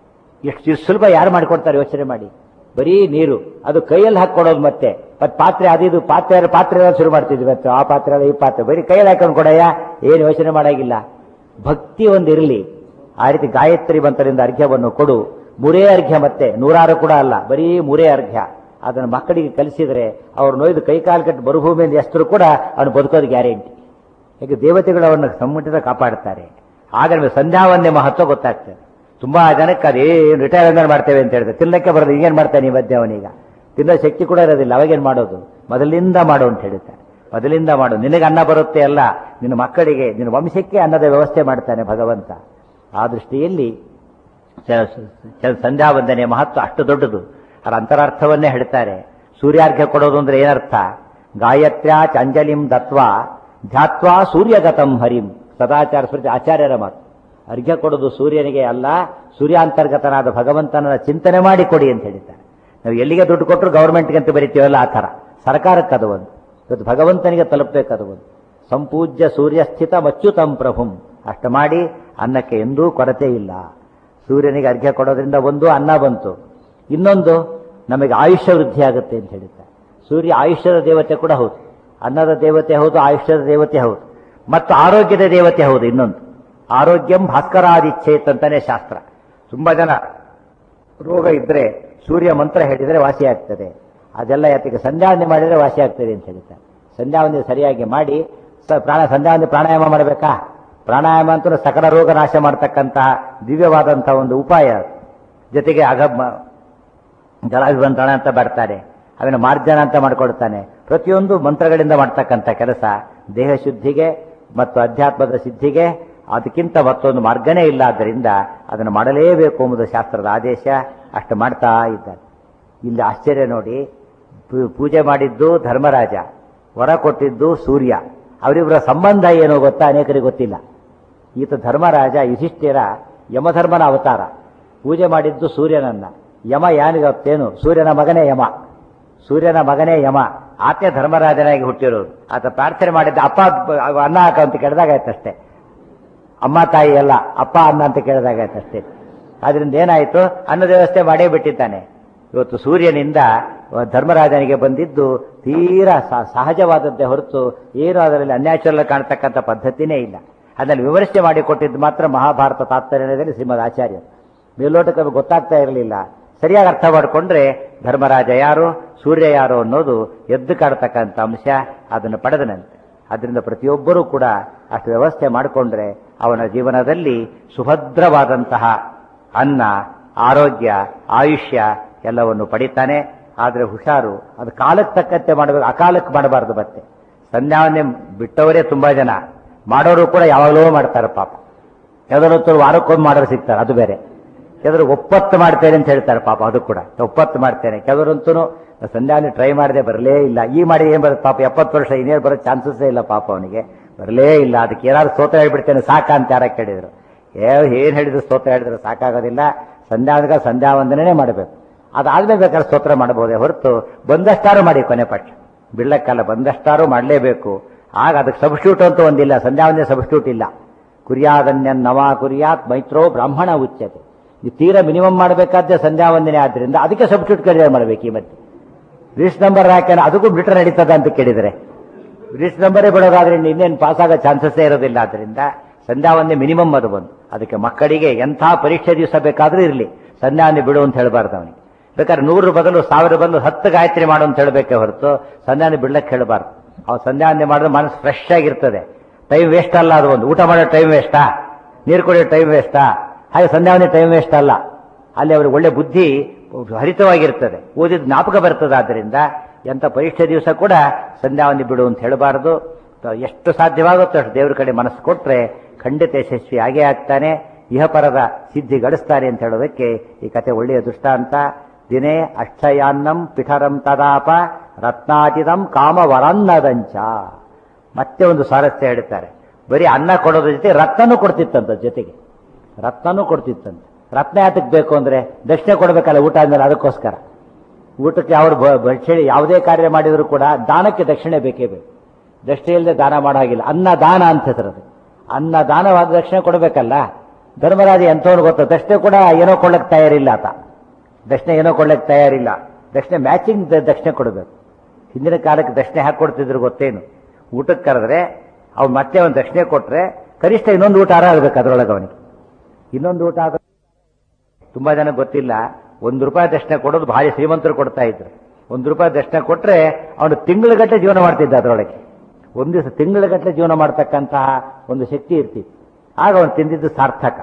ಎಷ್ಟು ಸುಲಭ ಯಾರು ಮಾಡಿಕೊಡ್ತಾರೆ ಯೋಚನೆ ಮಾಡಿ ಬರೀ ನೀರು ಅದು ಕೈಯಲ್ಲಿ ಹಾಕೊಡೋದು ಮತ್ತೆ ಮತ್ತೆ ಪಾತ್ರೆ ಅದು ಇದು ಪಾತ್ರೆ ಪಾತ್ರೆ ಎಲ್ಲ ಶುರು ಮಾಡ್ತಿದ್ವಿ ಮತ್ತೆ ಆ ಪಾತ್ರೆ ಅಲ್ಲ ಈ ಪಾತ್ರೆ ಬರೀ ಕೈಯಲ್ಲಿ ಹಾಕೊಂಡು ಕೊಡಯ್ಯ ಏನು ಯೋಚನೆ ಮಾಡಾಗಿಲ್ಲ ಭಕ್ತಿ ಒಂದಿರಲಿ ಆ ರೀತಿ ಗಾಯತ್ರಿ ಮಂತ್ರದಿಂದ ಅರ್ಘ್ಯವನ್ನು ಕೊಡು ಮೂರೇ ಅರ್ಘ್ಯ ಮತ್ತೆ ನೂರಾರು ಕೂಡ ಅಲ್ಲ ಬರೀ ಮೂರೇ ಅರ್ಘ್ಯ ಅದನ್ನು ಮಕ್ಕಳಿಗೆ ಕಲಿಸಿದರೆ ಅವ್ರು ನೋಯ್ದು ಕೈಕಾಲು ಕಟ್ಟು ಮರುಭೂಮಿಯಿಂದ ಎಷ್ಟರು ಕೂಡ ಅವನು ಬದುಕೋದು ಗ್ಯಾರಂಟಿ ಯಾಕೆ ದೇವತೆಗಳು ಅವನ್ನ ಸಂಮುಟಿತ ಕಾಪಾಡ್ತಾರೆ ಆಗ ನಮಗೆ ಸಂಧ್ಯಾವಂದನೆ ಮಹತ್ವ ಗೊತ್ತಾಗ್ತದೆ ತುಂಬಾ ಜನಕ್ಕೆ ಅದೇನು ರಿಟೈರ್ಮೆಂಟ್ ಮಾಡ್ತೇವೆ ಅಂತ ಹೇಳ್ತಾರೆ ತಿನ್ನಕ್ಕೆ ಬರೋದು ಈಗೇನು ಮಾಡ್ತಾನೆ ಈ ಮಧ್ಯೆ ಅವನೀಗ ತಿನ್ನೋ ಶಕ್ತಿ ಕೂಡ ಇರೋದಿಲ್ಲ ಅವಾಗೇನು ಮಾಡೋದು ಮೊದಲಿಂದ ಮಾಡು ಅಂತ ಹೇಳ್ತಾರೆ ಮೊದಲಿಂದ ಮಾಡು ನಿನಗೆ ಅನ್ನ ಬರುತ್ತೆ ಅಲ್ಲ ನಿನ್ನ ಮಕ್ಕಳಿಗೆ ನಿನ್ನ ವಂಶಕ್ಕೆ ಅನ್ನದ ವ್ಯವಸ್ಥೆ ಮಾಡ್ತಾನೆ ಭಗವಂತ ಆ ದೃಷ್ಟಿಯಲ್ಲಿ ಸ- ಸ- ಸಂಧ್ಯಾವಂದನೆಯ ಮಹತ್ವ ಅಷ್ಟು ದೊಡ್ಡದು ಅದರ ಅಂತರಾರ್ಥವನ್ನೇ ಹೇಳ್ತಾರೆ ಸೂರ್ಯಾರ್ಘ್ಯ ಕೊಡೋದು ಅಂದ್ರೆ ಏನರ್ಥ ಗಾಯತ್ರ್ಯಾ ಚಂಜಲಿಂ ದತ್ವಾ ಧ್ಯಾತ್ವಾ ಸೂರ್ಯಗತಂ ಹರಿಂ ಸದಾಚಾರ ಸ್ಮೃತಿ ಆಚಾರ್ಯರ ಮಾತು ಅರ್ಘ್ಯ ಕೊಡೋದು ಸೂರ್ಯನಿಗೆ ಅಲ್ಲ ಸೂರ್ಯಾಂತರ್ಗತನಾದ ಭಗವಂತನ ಚಿಂತನೆ ಮಾಡಿ ಕೊಡಿ ಅಂತ ಹೇಳಿದ್ದಾರೆ ನಾವು ಎಲ್ಲಿಗೆ ದುಡ್ಡು ಕೊಟ್ಟರು ಗೌರ್ಮೆಂಟ್ಗೆ ಅಂತ ಬರಿತೀವಲ್ಲ ಆ ಥರ ಸರ್ಕಾರಕ್ಕೆ ಅದು ಒಂದು ಇವತ್ತು ಭಗವಂತನಿಗೆ ತಲುಪಬೇಕು ಅದು ಒಂದು ಸಂಪೂಜ್ಯ ಸೂರ್ಯಸ್ಥಿತ ಮಚ್ಯುತಂ ಪ್ರಭುಂ ಅಷ್ಟು ಮಾಡಿ ಅನ್ನಕ್ಕೆ ಎಂದೂ ಕೊರತೆ ಇಲ್ಲ ಸೂರ್ಯನಿಗೆ ಅರ್ಘ್ಯ ಕೊಡೋದ್ರಿಂದ ಒಂದು ಅನ್ನ ಬಂತು ಇನ್ನೊಂದು ನಮಗೆ ಆಯುಷ್ಯ ವೃದ್ಧಿ ಆಗುತ್ತೆ ಅಂತ ಹೇಳಿದ್ದಾರೆ ಸೂರ್ಯ ಆಯುಷ್ಯದ ದೇವತೆ ಕೂಡ ಹೌದು ಅನ್ನದ ದೇವತೆ ಹೌದು ಆಯುಷ್ಯದ ದೇವತೆ ಹೌದು ಮತ್ತು ಆರೋಗ್ಯದ ದೇವತೆ ಹೌದು ಇನ್ನೊಂದು ಆರೋಗ್ಯಂ ಭಾಸ್ಕರಾದಿಚ್ಛೇತ್ ಅಂತಾನೆ ಶಾಸ್ತ್ರ ತುಂಬಾ ಜನ ರೋಗ ಇದ್ರೆ ಸೂರ್ಯ ಮಂತ್ರ ಹೇಳಿದರೆ ವಾಸಿ ಆಗ್ತದೆ ಅದೆಲ್ಲ ಯಾತಿಗೆ ಸಂಧ್ಯಾವಂದನೆ ಮಾಡಿದರೆ ವಾಸಿ ಆಗ್ತದೆ ಅಂತ ಹೇಳ್ತಾರೆ ಸಂಧ್ಯಾವಂದನೆ ಸರಿಯಾಗಿ ಮಾಡಿ ಸ ಪ್ರಾಣ ಸಂಧ್ಯಾವಂದನೆ ಪ್ರಾಣಾಯಾಮ ಮಾಡಬೇಕಾ ಪ್ರಾಣಾಯಾಮ ಅಂತೂ ಸಕಲ ರೋಗ ನಾಶ ಮಾಡ್ತಕ್ಕಂತಹ ದಿವ್ಯವಾದಂತಹ ಒಂದು ಉಪಾಯ ಜೊತೆಗೆ ಅಗ ಜಲಾಭಿವಂತರಣ ಅಂತ ಬರ್ತಾರೆ ಅವನ ಮಾರ್ಜನ ಅಂತ ಮಾಡ್ಕೊಡ್ತಾನೆ ಪ್ರತಿಯೊಂದು ಮಂತ್ರಗಳಿಂದ ಮಾಡ್ತಕ್ಕಂಥ ಕೆಲಸ ದೇಹ ಶುದ್ಧಿಗೆ ಮತ್ತು ಅಧ್ಯಾತ್ಮದ ಸಿದ್ಧಿಗೆ ಅದಕ್ಕಿಂತ ಮತ್ತೊಂದು ಮಾರ್ಗನೇ ಇಲ್ಲ ಆದ್ದರಿಂದ ಅದನ್ನು ಮಾಡಲೇಬೇಕು ಎಂಬುದು ಶಾಸ್ತ್ರದ ಆದೇಶ ಅಷ್ಟು ಮಾಡ್ತಾ ಇದ್ದಾರೆ ಇಲ್ಲಿ ಆಶ್ಚರ್ಯ ನೋಡಿ ಪೂ- ಪೂಜೆ ಮಾಡಿದ್ದು ಧರ್ಮರಾಜ ವರ ಕೊಟ್ಟಿದ್ದು ಸೂರ್ಯ ಅವರಿಬ್ಬರ ಸಂಬಂಧ ಏನೋ ಗೊತ್ತಾ ಅನೇಕರಿಗೆ ಗೊತ್ತಿಲ್ಲ ಈತ ಧರ್ಮರಾಜ ಯುಧಿಷ್ಠಿರ ಯಮಧರ್ಮನ ಅವತಾರ ಪೂಜೆ ಮಾಡಿದ್ದು ಸೂರ್ಯನನ್ನ ಯಮ ಯಾನಿಗತ್ತೇನು ಸೂರ್ಯನ ಮಗನೇ ಯಮ ಸೂರ್ಯನ ಮಗನೇ ಯಮ ಆತ ಧರ್ಮರಾಜನಾಗಿ ಹುಟ್ಟಿರೋದು ಆತ ಪ್ರಾರ್ಥನೆ ಮಾಡಿದ್ದ ಅಪ್ಪ ಅನ್ನ ಹಾಕ ಅಂತ ಕೇಳಿದಾಗಾಯ್ತಷ್ಟೇ ಅಮ್ಮ ತಾಯಿ ಅಲ್ಲ ಅಪ್ಪ ಅನ್ನ ಅಂತ ಕೇಳಿದಾಗಾಯ್ತಷ್ಟೇ ಆದ್ರಿಂದ ಏನಾಯಿತು ಅನ್ನದ ವ್ಯವಸ್ಥೆ ಮಾಡೇ ಬಿಟ್ಟಿದ್ದಾನೆ ಇವತ್ತು ಸೂರ್ಯನಿಂದ ಧರ್ಮರಾಜನಿಗೆ ಬಂದಿದ್ದು ತೀರಾ ಸ- ಸಹಜವಾದದ್ದೇ ಹೊರತು ಏನು ಅದರಲ್ಲಿ ಅನ್ಯಾಚುರಲ್ ಕಾಣ್ತಕ್ಕಂಥ ಪದ್ಧತಿನೇ ಇಲ್ಲ ಅದನ್ನು ವಿಮರ್ಶೆ ಮಾಡಿ ಕೊಟ್ಟಿದ್ದು ಮಾತ್ರ ಮಹಾಭಾರತ ತಾತ್ಪರ್ಯದಲ್ಲಿ ಶ್ರೀಮದ್ ಆಚಾರ್ಯ ಮೇಲ್ನೋಟಕ್ಕೆ ನಮಗೆ ಗೊತ್ತಾಗ್ತಾ ಇರಲಿಲ್ಲ ಸರಿಯಾಗಿ ಅರ್ಥ ಮಾಡಿಕೊಂಡ್ರೆ ಧರ್ಮರಾಜ ಯಾರು ಸೂರ್ಯ ಯಾರು ಅನ್ನೋದು ಎದ್ದು ಕಾಡ್ತಕ್ಕಂಥ ಅಂಶ ಅದನ್ನು ಪಡೆದನಂತೆ ಅದರಿಂದ ಪ್ರತಿಯೊಬ್ಬರೂ ಕೂಡ ಅಷ್ಟು ವ್ಯವಸ್ಥೆ ಮಾಡಿಕೊಂಡ್ರೆ ಅವನ ಜೀವನದಲ್ಲಿ ಸುಭದ್ರವಾದಂತಹ ಅನ್ನ ಆರೋಗ್ಯ ಆಯುಷ್ಯ ಎಲ್ಲವನ್ನು ಪಡಿತಾನೆ ಆದರೆ ಹುಷಾರು ಅದು ಕಾಲಕ್ಕೆ ತಕ್ಕಂತೆ ಮಾಡಬೇಕು ಅಕಾಲಕ್ಕೆ ಮಾಡಬಾರ್ದು ಮತ್ತೆ ಸಂಧ್ಯಾವನ್ನೇ ಬಿಟ್ಟವರೇ ತುಂಬಾ ಜನ ಮಾಡೋರು ಕೂಡ ಯಾವಾಗಲೂ ಮಾಡ್ತಾರೆ ಪಾಪ ಯಾವ್ದಾದ್ರು ವಾರಕ್ಕೊಂದು ಮಾಡೋರು ಸಿಗ್ತಾರೆ ಅದು ಬೇರೆ ಕೆಲವರು ಒಪ್ಪತ್ತು ಮಾಡ್ತೇನೆ ಅಂತ ಹೇಳ್ತಾರೆ ಪಾಪ ಅದು ಕೂಡ ಒಪ್ಪತ್ತು ಮಾಡ್ತೇನೆ ಕೆಲವರಂತೂ ಸಂಧ್ಯಾವನೆ ಟ್ರೈ ಮಾಡದೆ ಬರಲೇ ಇಲ್ಲ ಈ ಮಾಡಿ ಏನ್ ಬರುತ್ತೆ ಪಾಪ ಎಪ್ಪತ್ತು ವರ್ಷ ಇನ್ನೇನು ಬರೋ ಚಾನ್ಸಸ್ಸೇ ಇಲ್ಲ ಪಾಪ ಅವನಿಗೆ ಬರಲೇ ಇಲ್ಲ ಅದಕ್ಕೆ ಏನಾದ್ರು ಸ್ತೋತ್ರ ಹೇಳ್ಬಿಡ್ತೇನೆ ಸಾಕ ಅಂತ ಯಾರ ಕೇಳಿದ್ರು ಏ ಏನ್ ಹೇಳಿದ್ರು ಸ್ತೋತ್ರ ಹೇಳಿದ್ರು ಸಾಕಾಗೋದಿಲ್ಲ ಸಂಧ್ಯಾವಂದಕ ಸಂಧ್ಯಾವಂದನೇ ಮಾಡಬೇಕು ಅದಾದ್ಮೇಲೆ ಬೇಕಾದ್ರೆ ಸ್ತೋತ್ರ ಮಾಡಬಹುದೇ ಹೊರತು ಬಂದಷ್ಟಾರು ಮಾಡಿ ಕೊನೆ ಪಕ್ಷ ಬಿಳ್ಳಕ್ಕಲ್ಲ ಬಂದಷ್ಟಾರು ಮಾಡಲೇಬೇಕು ಆಗ ಅದಕ್ಕೆ ಸಬ್ಸ್ಟ್ಯೂಟ್ ಅಂತ ಒಂದಿಲ್ಲ ಸಂಧ್ಯಾವಂದನೆ ಸಬ್ಸ್ಟ್ಯೂಟ್ ಇಲ್ಲ ಕುರಿಯಾದನ್ಯನ್ ನವ ಕುರಿಯಾತ್ ಮೈತ್ರೋ ಬ್ರಾಹ್ಮಣ ಉಚ್ಯತೆ ಈ ತೀರಾ ಮಿನಿಮಮ್ ಮಾಡಬೇಕಾದ್ರೆ ಸಂಧ್ಯಾವಂದನೆ ಆದ್ರಿಂದ ಅದಕ್ಕೆ ಸಬ್ಸ್ಟ್ಯೂಟ್ ಕಡಿಮೆ ಮಾಡಬೇಕು ಈ ಮತ್ತೆ ಲಿಸ್ಟ್ ನಂಬರ್ ಹಾಕ್ಯಾನ ಅದಕ್ಕೂ ಬಿಟ್ರೆ ನಡೀತದ ಅಂತ ಕೇಳಿದರೆ ಲಿಸ್ಟ್ ನಂಬರೇ ಬಿಡೋದಾದ್ರೆ ಇನ್ನೇನು ಪಾಸ್ ಆಗೋ ಚಾನ್ಸಸ್ಸೇ ಇರೋದಿಲ್ಲ ಆದ್ರಿಂದ ಸಂಧ್ಯಾವಂದನೆ ಮಿನಿಮಮ್ ಅದು ಬಂದು ಅದಕ್ಕೆ ಮಕ್ಕಳಿಗೆ ಎಂಥ ಪರೀಕ್ಷೆ ದಿವಸ ಬೇಕಾದ್ರೂ ಇರಲಿ ಸಂಧ್ಯಾವಂದನೆ ಬಿಡು ಅಂತ ಹೇಳಬಾರ್ದು ಅವನಿಗೆ ಬೇಕಾದ್ರೆ ನೂರು ಬದಲು ಸಾವಿರ ಬದಲು ಹತ್ತು ಗಾಯತ್ರಿ ಮಾಡು ಅಂತ ಹೇಳಬೇಕೆ ಹೊರತು ಸಂಧ್ಯಾವಂದನೆ ಬಿಡ್ಲಕ್ಕೆ ಹೇಳಬಾರ್ದು ಅವ್ನು ಸಂಧ್ಯಾವಂದನೆ ಮಾಡಿದ್ರೆ ಮನಸ್ಸು ಫ್ರೆಶ್ ಆಗಿರ್ತದೆ ಟೈಮ್ ವೇಸ್ಟ್ ಅಲ್ಲ ಅದು ಒಂದು ಊಟ ಮಾಡೋ ಟೈಮ್ ವೇಸ್ಟಾ ನೀರು ಕುಡಿಯೋ ಟೈಮ್ ವೇಸ್ಟಾ ಹಾಗೆ ಸಂಧ್ಯಾವಂದನೆ ಟೈಮ್ ವೇಸ್ಟ್ ಅಲ್ಲ ಅಲ್ಲಿ ಅವ್ರಿಗೆ ಒಳ್ಳೆ ಬುದ್ಧಿ ಹರಿತವಾಗಿರ್ತದೆ ಓದಿದ ಜ್ಞಾಪಕ ಬರ್ತದೆ ಆದ್ದರಿಂದ ಎಂಥ ಪರೀಕ್ಷೆ ದಿವಸ ಕೂಡ ಸಂಧ್ಯಾವಂದನೆ ಬಿಡು ಅಂತ ಹೇಳಬಾರದು ಎಷ್ಟು ಸಾಧ್ಯವಾಗುತ್ತೋ ಅಷ್ಟು ದೇವ್ರ ಕಡೆ ಮನಸ್ಸು ಕೊಟ್ರೆ ಖಂಡಿತ ಯಶಸ್ವಿ ಆಗೇ ಆಗ್ತಾನೆ ಇಹಪರದ ಸಿದ್ಧಿ ಗಳಿಸ್ತಾನೆ ಅಂತ ಹೇಳೋದಕ್ಕೆ ಈ ಕತೆ ಒಳ್ಳೆಯ ದೃಷ್ಟಾಂತ ದಿನೇ ಅಕ್ಷಯಾನ್ನಂ ಪಿಠರಂ ತದಾಪ ರತ್ನಾಜಿದಂ ಕಾಮವರನ್ನದಂಚ ಮತ್ತೆ ಒಂದು ಸ್ವಾರಸ್ಯ ಹೇಳ್ತಾರೆ ಬರೀ ಅನ್ನ ಕೊಡೋದ್ರ ಜೊತೆ ರತ್ನನೂ ಕೊಡ್ತಿತ್ತಂತ ಜೊತೆಗೆ ರತ್ನನೂ ಕೊಡ್ತಿತ್ತಂತೆ ರತ್ನ ಯಾತಕ್ಕೆ ಬೇಕು ಅಂದ್ರೆ ದಕ್ಷಿಣೆ ಕೊಡಬೇಕಲ್ಲ ಊಟ ಆದ್ಮೇಲೆ ಅದಕ್ಕೋಸ್ಕರ ಊಟಕ್ಕೆ ಅವ್ರು ಭಕ್ಷಣೆ ಯಾವುದೇ ಕಾರ್ಯ ಮಾಡಿದ್ರು ಕೂಡ ದಾನಕ್ಕೆ ದಕ್ಷಿಣೆ ಬೇಕೇ ಬೇಕು ದಕ್ಷಿಣೆ ಇಲ್ಲದೆ ದಾನ ಮಾಡೋ ಹಾಗಿಲ್ಲ ಅನ್ನ ದಾನ ಅಂತ ಹೆಸರದು ಅನ್ನ ದಾನವಾದ ದಕ್ಷಿಣೆ ಕೊಡಬೇಕಲ್ಲ ಧರ್ಮರಾಜ ಎಂಥವ್ನು ಗೊತ್ತ ದಕ್ಷಿಣೆ ಕೂಡ ಏನೋ ಕೊಳ್ಳಕ್ಕೆ ತಯಾರಿಲ್ಲ ಆತ ದಕ್ಷಿಣೆ ಏನೋ ಕೊಳ್ಳಕ್ಕೆ ತಯಾರಿಲ್ಲ ದಕ್ಷಿಣೆ ಮ್ಯಾಚಿಂಗ್ ದಕ್ಷಿಣೆ ಕೊಡಬೇಕು ಹಿಂದಿನ ಕಾಲಕ್ಕೆ ದಕ್ಷಿಣೆ ಹಾಕಿ ಕೊಡ್ತಿದ್ರು ಗೊತ್ತೇನು ಊಟಕ್ಕೆ ಕರೆದ್ರೆ ಅವ್ನು ಮತ್ತೆ ಅವನು ದಕ್ಷಿಣೆ ಕೊಟ್ರೆ ಕನಿಷ್ಠ ಇನ್ನೊಂದು ಊಟ ಆರ ಆಗ್ಬೇಕು ಅದರೊಳಗೆ ಅವನಿಗೆ ಇನ್ನೊಂದು ಊಟ ಆಗ ತುಂಬಾ ಜನ ಗೊತ್ತಿಲ್ಲ ಒಂದು ರೂಪಾಯಿ ದಕ್ಷಿಣೆ ಕೊಡೋದು ಭಾರಿ ಶ್ರೀಮಂತರು ಕೊಡ್ತಾ ಇದ್ರು ಒಂದು ರೂಪಾಯಿ ದಕ್ಷಿಣೆ ಕೊಟ್ರೆ ಅವನು ತಿಂಗಳಗಟ್ಟಲೆ ಜೀವನ ಮಾಡ್ತಿದ್ದ ಅದರೊಳಗೆ ಒಂದು ದಿವಸ ತಿಂಗಳಗಟ್ಟಲೆ ಜೀವನ ಮಾಡ್ತಕ್ಕಂತಹ ಒಂದು ಶಕ್ತಿ ಇರ್ತಿತ್ತು ಆಗ ಅವನು ತಿಂದಿದ್ದು ಸಾರ್ಥಕ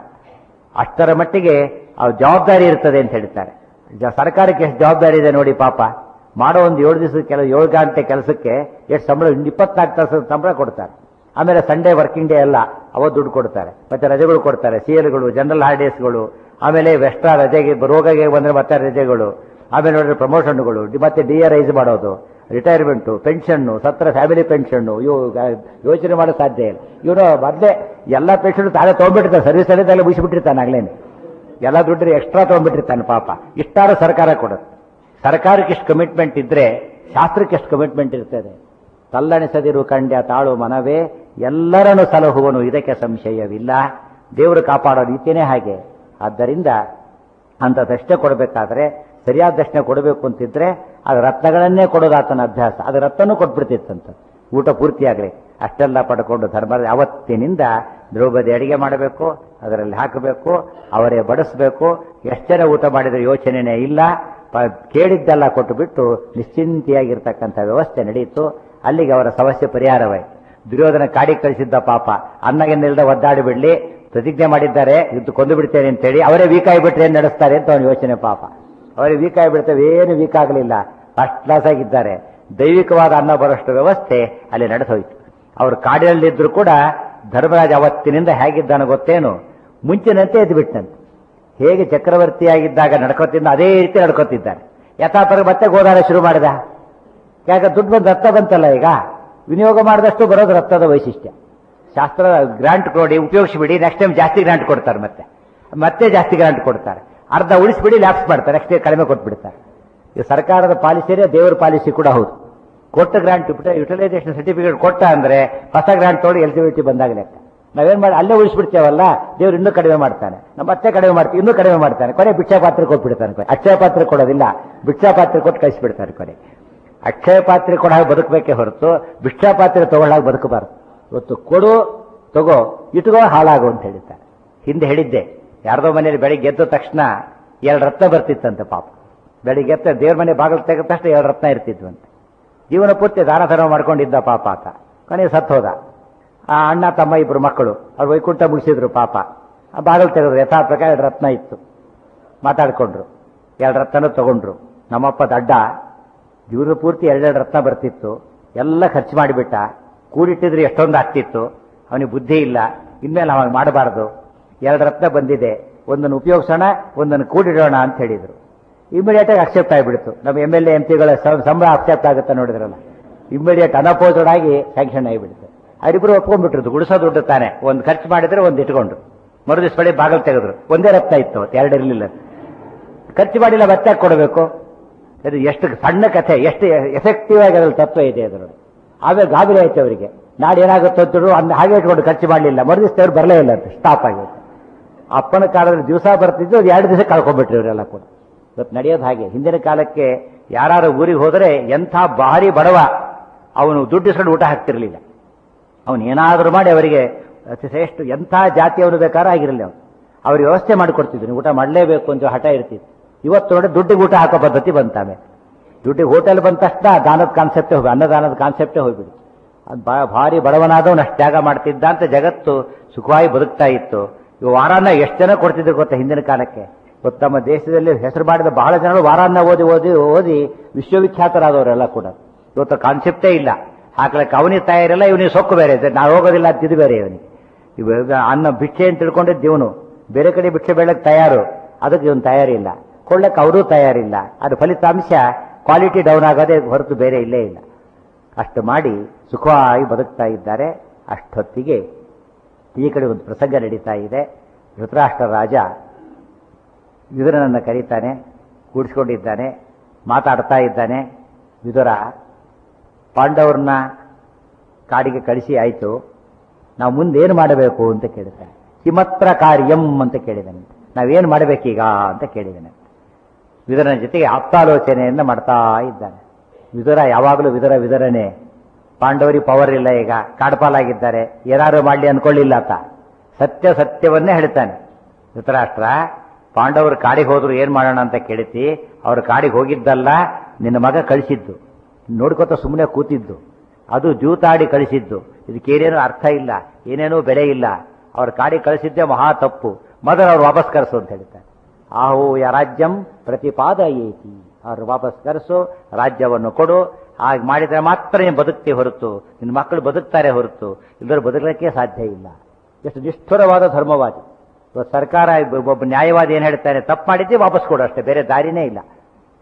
ಅಷ್ಟರ ಮಟ್ಟಿಗೆ ಅವ್ರ ಜವಾಬ್ದಾರಿ ಇರ್ತದೆ ಅಂತ ಹೇಳ್ತಾರೆ ಜ- ಸರ್ಕಾರಕ್ಕೆ ಎಷ್ಟು ಜವಾಬ್ದಾರಿ ಇದೆ ನೋಡಿ ಪಾಪ ಮಾಡೋ ಒಂದು ಏಳು ದಿವಸ ಕೆಲ ಏಳು ಗಂಟೆ ಕೆಲಸಕ್ಕೆ ಎಷ್ಟು ಸಂಬಳ ಇಪ್ಪತ್ನಾಲ್ಕು ತಾಸು ಸಂಬಳ ಕೊಡ್ತಾರೆ ಆಮೇಲೆ ಸಂಡೇ ವರ್ಕಿಂಗ್ ಡೇ ಎಲ್ಲ ಅವತ್ತು ದುಡ್ಡು ಕೊಡ್ತಾರೆ ಮತ್ತೆ ರಜೆಗಳು ಕೊಡ್ತಾರೆ ಸಿ ಎಲ್ಗಳು ಜನರಲ್ ಹಾಲಿಡೇಸ್ಗಳು ಆಮೇಲೆ ಎಕ್ಸ್ಟ್ರಾ ರಜೆಗೆ ರೋಗಗೆ ಬಂದ್ರೆ ಮತ್ತೆ ರಜೆಗಳು ಆಮೇಲೆ ನೋಡಿದ್ರೆ ಪ್ರಮೋಷನ್ಗಳು ಮತ್ತೆ ಡಿ ಆರ್ ರೈಸ್ ಮಾಡೋದು ರಿಟೈರ್ಮೆಂಟು ಪೆನ್ಷನ್ನು ಸತ್ರ ಫ್ಯಾಮಿಲಿ ಪೆನ್ಷನ್ನು ಇವು ಗ- ಯೋಚನೆ ಮಾಡೋ ಸಾಧ್ಯ ಇಲ್ಲ ಇವನು ಮೊದಲೇ ಎಲ್ಲ ಪೆನ್ಷನ್ ತಾನೇ ತೊಗೊಂಡ್ಬಿಟ್ಟಿರ್ತಾನೆ ಸರ್ವಿಸ್ ಅಲ್ಲಿಂದಲೇ ಮುಗಿಸಿಬಿಟ್ಟಿರ್ತಾನೆ ಆಗ್ಲೇನೆ ಎಲ್ಲ ದುಡ್ಡು ಎಕ್ಸ್ಟ್ರಾ ತೊಗೊಂಡ್ಬಿಟ್ಟಿರ್ತಾನೆ ಪಾಪ ಇಷ್ಟಾರು ಸರ್ಕಾರ ಕೊಡುತ್ತೆ ಸರ್ಕಾರಕ್ಕೆ ಇಷ್ಟು ಕಮಿಟ್ಮೆಂಟ್ ಇದ್ರೆ ಶಾಸ್ತ್ರಕ್ಕೆ ಎಷ್ಟು ಕಮಿಟ್ಮೆಂಟ್ ಇರ್ತದೆ ತಲ್ಲಣಿಸದಿರು ಕಂಡ್ಯ ತಾಳು ಮನವೇ ಎಲ್ಲರನ್ನು ಸಲಹುವನು ಇದಕ್ಕೆ ಸಂಶಯವಿಲ್ಲ ದೇವರು ಕಾಪಾಡೋ ರೀತಿಯೇ ಹಾಗೆ ಆದ್ದರಿಂದ ಅಂತ ದಕ್ಷಿಣೆ ಕೊಡಬೇಕಾದ್ರೆ ಸರಿಯಾದ ದಕ್ಷಿಣೆ ಕೊಡಬೇಕು ಅಂತಿದ್ರೆ ಅದು ರತ್ನಗಳನ್ನೇ ಕೊಡೋದು ಆತನ ಅಭ್ಯಾಸ ಅದು ರತ್ನನೂ ಕೊಟ್ಬಿಡ್ತಿತ್ತಂತ ಊಟ ಪೂರ್ತಿಯಾಗಲಿ ಅಷ್ಟೆಲ್ಲ ಪಡ್ಕೊಂಡು ಧರ್ಮದ ಅವತ್ತಿನಿಂದ ದ್ರೌಪದಿ ಅಡಿಗೆ ಮಾಡಬೇಕು ಅದರಲ್ಲಿ ಹಾಕಬೇಕು ಅವರೇ ಬಡಿಸ್ಬೇಕು ಎಷ್ಟು ಜನ ಊಟ ಮಾಡಿದ್ರೆ ಯೋಚನೆನೇ ಇಲ್ಲ ಪ- ಕೇಳಿದ್ದೆಲ್ಲ ಕೊಟ್ಟು ಬಿಟ್ಟು ನಿಶ್ಚಿಂತೆಯಾಗಿರ್ತಕ್ಕಂಥ ವ್ಯವಸ್ಥೆ ನಡೆಯಿತು ಅಲ್ಲಿಗೆ ಅವರ ಸಮಸ್ಯೆ ಪರಿಹಾರವಾಯಿತು ದುರ್ಯೋಧನ ಕಾಡಿಗೆ ಕಳಿಸಿದ್ದ ಪಾಪ ಅನ್ನಗೆನ್ನಿಲ್ದ ಒದ್ದಾಡಿ ಬಿಡ್ಲಿ ಪ್ರತಿಜ್ಞೆ ಮಾಡಿದ್ದಾರೆ ಇದು ಕೊಂದು ಬಿಡ್ತೇನೆ ಅಂತೇಳಿ ಅವರೇ ವೀಕ್ ಆಗಿಬಿಟ್ರೆ ಏನ್ ನಡೆಸ್ತಾರೆ ಅಂತ ಅವನ ಯೋಚನೆ ಪಾಪ ಅವರಿಗೆ ವೀಕ್ ಆಗಿಬಿಡ್ತೇವೆ ಏನು ವೀಕ್ ಆಗಲಿಲ್ಲ ಫಸ್ಟ್ ಕ್ಲಾಸ್ ಆಗಿದ್ದಾರೆ ದೈವಿಕವಾದ ಅನ್ನ ಬರೋಷ್ಟು ವ್ಯವಸ್ಥೆ ಅಲ್ಲಿ ನಡೆಸೋಯ್ತು ಅವರು ಕಾಡಿನಲ್ಲಿದ್ರು ಕೂಡ ಧರ್ಮರಾಜ ಅವತ್ತಿನಿಂದ ಹೇಗಿದ್ದಾನೋ ಗೊತ್ತೇನು ಮುಂಚಿನಂತೆ ಎದ್ದು ಬಿಟ್ಟಂತೆ ಹೇಗೆ ಚಕ್ರವರ್ತಿಯಾಗಿದ್ದಾಗ ನಡ್ಕೋತಿದ್ದ ಅದೇ ರೀತಿ ನಡ್ಕೋತಿದ್ದಾನೆ ಯಥಾಪರ ಮತ್ತೆ ಗೋದಾರ ಶುರು ಮಾಡಿದ ಯಾಕೆ ದುಡ್ಡು ಬಂದು ರಕ್ತ ಬಂತಲ್ಲ ಈಗ ವಿನಿಯೋಗ ಮಾಡಿದಷ್ಟು ಬರೋದು ರಕ್ತದ ವೈಶಿಷ್ಟ್ಯ ಶಾಸ್ತ್ರ ಗ್ರಾಂಟ್ ಕೊಡಿ ಉಪಯೋಗಿಸಿಬಿಡಿ ನೆಕ್ಸ್ಟ್ ಟೈಮ್ ಜಾಸ್ತಿ ಗ್ರಾಂಟ್ ಕೊಡ್ತಾರೆ ಮತ್ತೆ ಮತ್ತೆ ಜಾಸ್ತಿ ಗ್ರಾಂಟ್ ಕೊಡ್ತಾರೆ ಅರ್ಧ ಉಳಿಸ್ಬಿಡಿ ಲ್ಯಾಪ್ಸ್ ಮಾಡ್ತಾರೆ ನೆಕ್ಸ್ಟ್ ಕಡಿಮೆ ಕೊಟ್ಬಿಡ್ತಾರೆ ಇದು ಸರ್ಕಾರದ ಪಾಲಿಸಿಯೇ ದೇವರ ಪಾಲಿಸಿ ಕೂಡ ಹೌದು ಕೊಟ್ಟ ಗ್ರಾಂಟ್ ಯುಟಿಲೈಸೇಷನ್ ಸರ್ಟಿಫಿಕೇಟ್ ಕೊಟ್ಟ ಅಂದ್ರೆ ಹೊಸ ಗ್ರಾಂಟ್ ತೊಗೊಂಡು ಎಲಿಜಿಬಿಲಿಟಿ ಬಂದಾಗ ಲೆಕ್ಕ ನಾವೇನ್ ಮಾಡಿ ಅಲ್ಲೇ ಉಳಿಸ್ಬಿಡ್ತೇವಲ್ಲ ದೇವ್ರು ಇನ್ನೂ ಕಡಿಮೆ ಮಾಡ್ತಾನೆ ನಮ್ಮ ಮತ್ತೆ ಕಡಿಮೆ ಮಾಡ್ತೀವಿ ಇನ್ನೂ ಕಡಿಮೆ ಮಾಡ್ತಾನೆ ಕೊನೆ ಭಿಕ್ಷಾ ಪಾತ್ರ ಕೊಟ್ಬಿಡ್ತಾನೆ ಕೊನೆ ಅಕ್ಷಯ ಪಾತ್ರ ಕೊಡೋದಿಲ್ಲ ಭಿಕ್ಷಾ ಪಾತ್ರ ಕೊಟ್ಟು ಕಳಿಸ್ಬಿಡ್ತಾರೆ ಕೊನೆ ಅಕ್ಷಯ ಪಾತ್ರೆ ಕೊಡ ಹಾಗೆ ಬದುಕಬೇಕೇ ಹೊರತು ಭಿಕ್ಷಾ ಪಾತ್ರೆ ತಗೊಳ್ಳಾಗ ಬದುಕಬಾರದು ಇವತ್ತು ಕೊಡು ತಗೋ ಇಟ್ಕೋ ಹಾಳಾಗು ಅಂತ ಹೇಳಿದ್ದಾರೆ ಹಿಂದೆ ಹೇಳಿದ್ದೆ ಯಾರ್ದೋ ಮನೆಯಲ್ಲಿ ಬೆಳಿಗ್ಗೆ ಎದ್ದ ತಕ್ಷಣ ಎರಡು ರತ್ನ ಬರ್ತಿತ್ತಂತೆ ಪಾಪ ಬೆಳಿಗ್ಗೆ ಎತ್ತ ದೇವ್ರ ಮನೆ ಬಾಗಿಲು ತೆಗೆದ ತಕ್ಷಣ ಎರಡು ರತ್ನ ಇರ್ತಿದ್ವಂತೆ ಜೀವನ ಪೂರ್ತಿ ದಾನ ಧರ್ಮ ಮಾಡ್ಕೊಂಡಿದ್ದ ಪಾಪ ಆತ ಕೊನೆಗೆ ಸತ್ತು ಹೋದ ಆ ಅಣ್ಣ ತಮ್ಮ ಇಬ್ರು ಮಕ್ಕಳು ಅವ್ರು ವೈಕುಂಠ ಮುಗಿಸಿದ್ರು ಪಾಪ ಆ ಬಾಗಿಲು ತೆಗೆದ್ರು ಯಥಾ ಪ್ರಕಾರ ಎರಡು ರತ್ನ ಇತ್ತು ಮಾತಾಡ್ಕೊಂಡ್ರು ಎರಡು ರತ್ನ ತಗೊಂಡ್ರು ನಮ್ಮಪ್ಪ ದಡ್ಡ ಜೀವನ ಪೂರ್ತಿ ಎರಡೆರಡು ರತ್ನ ಬರ್ತಿತ್ತು ಎಲ್ಲ ಖರ್ಚು ಮಾಡಿಬಿಟ್ಟ ಕೂಡಿಟ್ಟಿದ್ರೆ ಎಷ್ಟೊಂದು ಆಗ್ತಿತ್ತು ಅವನಿಗೆ ಬುದ್ಧಿ ಇಲ್ಲ ಇನ್ಮೇಲೆ ಅವಾಗ ಮಾಡಬಾರದು ಎರಡು ರತ್ನ ಬಂದಿದೆ ಒಂದನ್ನು ಉಪಯೋಗಿಸೋಣ ಒಂದನ್ನು ಕೂಡಿಡೋಣ ಅಂತ ಹೇಳಿದ್ರು ಇಮಿಡಿಯೇಟ್ ಆಗಿ ಅಕ್ಸೆಪ್ಟ್ ಆಗಿಬಿಡ್ತು ನಮ್ಮ ಎಮ್ ಎಲ್ ಎ ಎಂ ಪಿಗಳ ಸಂಬಳ ಅಕ್ಸೆಪ್ಟ್ ಆಗುತ್ತೆ ನೋಡಿದ್ರಲ್ಲ ಇಮಿಡಿಯೇಟ್ ಅನಪೋಸಡ್ ಆಗಿ ಸ್ಯಾಂಕ್ಷನ್ ಆಗಿಬಿಡುತ್ತೆ ಅವರಿಬ್ರು ಒಪ್ಕೊಂಡ್ಬಿಟ್ರು ಗುಡಿಸೋ ದುಡ್ಡು ತಾನೆ ಒಂದು ಖರ್ಚು ಮಾಡಿದ್ರೆ ಒಂದು ಇಟ್ಕೊಂಡ್ರು ಮರುದಿವ್ಸ ಬಳಿ ಬಾಗಿಲು ತೆಗೆದ್ರು ಒಂದೇ ರತ್ನ ಇತ್ತು ಅವತ್ತು, ಎರಡು ಇರಲಿಲ್ಲ ಖರ್ಚು ಮಾಡಿಲ್ಲ ಮತ್ತೆ ಕೊಡಬೇಕು ಅದು ಎಷ್ಟು ಸಣ್ಣ ಕಥೆ ಎಷ್ಟು ಎಫೆಕ್ಟಿವ್ ಆಗಿ ಅದ್ರಲ್ಲಿ ತತ್ವ ಇದೆ ಅದರಲ್ಲಿ ಆಮೇಲೆ ಗಾಬರಿ ಆಯ್ತು ಅವರಿಗೆ ನಾಳೆ ಏನಾಗುತ್ತೋ ಅಂತೇಳಿ ಅನ್ನ ಹಾಗೆ ಇಟ್ಕೊಂಡು ಖರ್ಚು ಮಾಡಲಿಲ್ಲ ಮರುದಿವ್ಸ ಅವ್ರು ಬರಲೇ ಇಲ್ಲ ಅಂತ ಸ್ಟಾಪ್ ಆಗಿತ್ತು ಅಪ್ಪನ ಕಾಲದಲ್ಲಿ ದಿವಸ ಬರ್ತಿದ್ದು ಅದು ಎರಡು ದಿವಸ ಕಳ್ಕೊಂಡ್ಬಿಟ್ರಿ ಇವರೆಲ್ಲ ಕೂಡ ಇವತ್ತು ನಡೆಯೋದು ಹಾಗೆ ಹಿಂದಿನ ಕಾಲಕ್ಕೆ ಯಾರು ಊರಿಗೆ ಹೋದರೆ ಎಂಥ ಭಾರಿ ಬಡವ ಅವನು ದುಡ್ಡು ಇಸ್ಕೊಂಡು ಊಟ ಹಾಕ್ತಿರ್ಲಿಲ್ಲ ಅವನು ಏನಾದರೂ ಮಾಡಿ ಅವರಿಗೆ ಅತಿ ಶ್ರೇಷ್ಠ ಎಂಥ ಜಾತಿಯವನು ಬೇಕಾದ್ರೂ ಆಗಿರಲಿ ಅವನು ಅವ್ರಿಗೆ ವ್ಯವಸ್ಥೆ ಮಾಡಿಕೊಡ್ತಿದ್ರು ಊಟ ಮಾಡಲೇಬೇಕು ಅಂತ ಹಠ ಇರ್ತಿತ್ತು ಇವತ್ತು ನೋಡಿ ದುಡ್ಡಿಗೆ ಊಟ ಹಾಕೋ ಪದ್ಧತಿ ಬಂತಾವೆ ದುಡ್ಡಿಗೆ ಹೋಟೆಲ್ ಬಂದ ತಕ್ಷಣ ದಾನದ ಕಾನ್ಸೆಪ್ಟೇ ಹೋಗಿ ಅನ್ನದಾನದ ಕಾನ್ಸೆಪ್ಟೇ ಹೋಗ್ಬಿಡಿ ಅದು ಬಾ ಭಾರಿ ಬಡವನಾದವನು ಅಷ್ಟು ತ್ಯಾಗ ಮಾಡ್ತಿದ್ದ ಅಂತ ಜಗತ್ತು ಸುಖವಾಗಿ ಬದುಕ್ತಾ ಇತ್ತು ಇವು ವಾರಾನ್ನ ಎಷ್ಟು ಜನ ಕೊಡ್ತಿದ್ರು ಗೊತ್ತಾ ಹಿಂದಿನ ಕಾಲಕ್ಕೆ ಇವತ್ತು ನಮ್ಮ ದೇಶದಲ್ಲಿ ಹೆಸರು ಮಾಡಿದ ಬಹಳ ಜನರು ವಾರಾನ್ನ ಓದಿ ಓದಿ ಓದಿ ವಿಶ್ವವಿಖ್ಯಾತರಾದವರೆಲ್ಲ ಕೂಡ ಇವತ್ತು ಕಾನ್ಸೆಪ್ಟೇ ಇಲ್ಲ ಹಾಕ್ಲಕ್ಕೆ ಅವನಿಗೆ ತಯಾರಿಲ್ಲ ಇವನಿಗೆ ಸೊಕ್ಕು ಬೇರೆ ಇದೆ ನಾವು ಹೋಗೋದಿಲ್ಲ ಅಂತಿದ್ದು ಬೇರೆ ಇವನಿಗೆ ಇವಾಗ ಅನ್ನ ಭಿಕ್ಷೆ ಅಂತ ತಿಳ್ಕೊಂಡಿದ್ದು ಇವನು ಬೇರೆ ಕಡೆ ಭಿಕ್ಷೆ ಬೇಡಕ್ಕೆ ತಯಾರು ಅದಕ್ಕೆ ಇವನು ತಯಾರಿಲ್ಲ ಕೊಳ್ಳಕ್ಕೆ ಅವರೂ ತಯಾರಿಲ್ಲ ಅದು ಫಲಿತಾಂಶ ಕ್ವಾಲಿಟಿ ಡೌನ್ ಆಗೋದೇ ಹೊರತು ಬೇರೆ ಇಲ್ಲೇ ಇಲ್ಲ ಅಷ್ಟು ಮಾಡಿ ಸುಖವಾಗಿ ಬದುಕ್ತಾ ಇದ್ದಾರೆ ಅಷ್ಟೊತ್ತಿಗೆ ಈ ಕಡೆ ಒಂದು ಪ್ರಸಂಗ ನಡೀತಾ ಇದೆ ಧೃತರಾಷ್ಟ್ರ ರಾಜ ವಿದುರನನ್ನು ಕರೀತಾನೆ ಕೂಡಿಸ್ಕೊಂಡಿದ್ದಾನೆ ಮಾತಾಡ್ತಾ ಇದ್ದಾನೆ ವಿದುರ ಪಾಂಡವರನ್ನ ಕಾಡಿಗೆ ಕಳಿಸಿ ಆಯಿತು ನಾವು ಮುಂದೇನು ಮಾಡಬೇಕು ಅಂತ ಕೇಳ್ತಾನೆ ಕಿಮತ್ರ ಕಾರ್ಯಂ ಅಂತ ಕೇಳಿದ್ದಾನೆ ನಾವೇನು ಮಾಡಬೇಕೀಗ ಅಂತ ಕೇಳಿದ್ದಾನೆ ವಿದುರನ ಜೊತೆಗೆ ಆಪ್ತಾಲೋಚನೆಯನ್ನ ಮಾಡ್ತಾ ಇದ್ದಾನೆ ವಿದುರ ಯಾವಾಗಲೂ ವಿದುರ ವಿದುರನೇ ಪಾಂಡವರಿ ಪವರ್ ಇಲ್ಲ ಈಗ ಕಾಡ್ಪಾಲಾಗಿದ್ದಾರೆ ಏನಾದ್ರು ಮಾಡಲಿ ಅನ್ಕೊಳ್ಳಿಲ್ಲ ಆತ ಸತ್ಯ ಸತ್ಯವನ್ನೇ ಹೇಳ್ತಾನೆ ಧೃತರಾಷ್ಟ್ರ ಪಾಂಡವರು ಕಾಡಿಗೆ ಹೋದ್ರು ಏನ್ ಮಾಡೋಣ ಅಂತ ಕೇಳಿತಿ ಅವ್ರ ಕಾಡಿಗೆ ಹೋಗಿದ್ದಲ್ಲ ನಿನ್ನ ಮಗ ಕಳಿಸಿದ್ದು ನೋಡ್ಕೊತ ಸುಮ್ಮನೆ ಕೂತಿದ್ದು ಅದು ಜೂತಾಡಿ ಕಳಿಸಿದ್ದು ಇದಕ್ಕೇನೇನು ಅರ್ಥ ಇಲ್ಲ ಏನೇನೂ ಬೆಲೆ ಇಲ್ಲ ಅವ್ರ ಕಾಡಿಗೆ ಕಳಿಸಿದ್ದೆ ಮಹಾ ತಪ್ಪು ಮೊದಲು ಅವ್ರು ವಾಪಸ್ ಕರೆಸು ಅಂತ ಹೇಳ್ತಾರೆ ಆಹು ಯ ರಾಜ್ಯಂ ಪ್ರತಿಪಾದಯೇತಿ ಅವ್ರು ವಾಪಸ್ ಕರೆಸು ರಾಜ್ಯವನ್ನು ಕೊಡು ಹಾಗೆ ಮಾಡಿದ್ರೆ ಮಾತ್ರ ನೀನು ಬದುಕ್ತಿ ಹೊರತು ನಿನ್ನ ಮಕ್ಕಳು ಬದುಕ್ತಾರೆ ಹೊರತು ಇಲ್ಲರೂ ಬದುಕಲಿಕ್ಕೆ ಸಾಧ್ಯ ಇಲ್ಲ ಎಷ್ಟು ನಿಷ್ಠುರವಾದ ಧರ್ಮವಾದಿ ಇವತ್ತು ಸರ್ಕಾರ ಒಬ್ಬ ನ್ಯಾಯವಾದಿ ಏನು ಹೇಳ್ತಾನೆ ತಪ್ಪು ಮಾಡಿದ್ದೆ ವಾಪಸ್ ಕೊಡು ಅಷ್ಟೇ ಬೇರೆ ದಾರಿನೇ ಇಲ್ಲ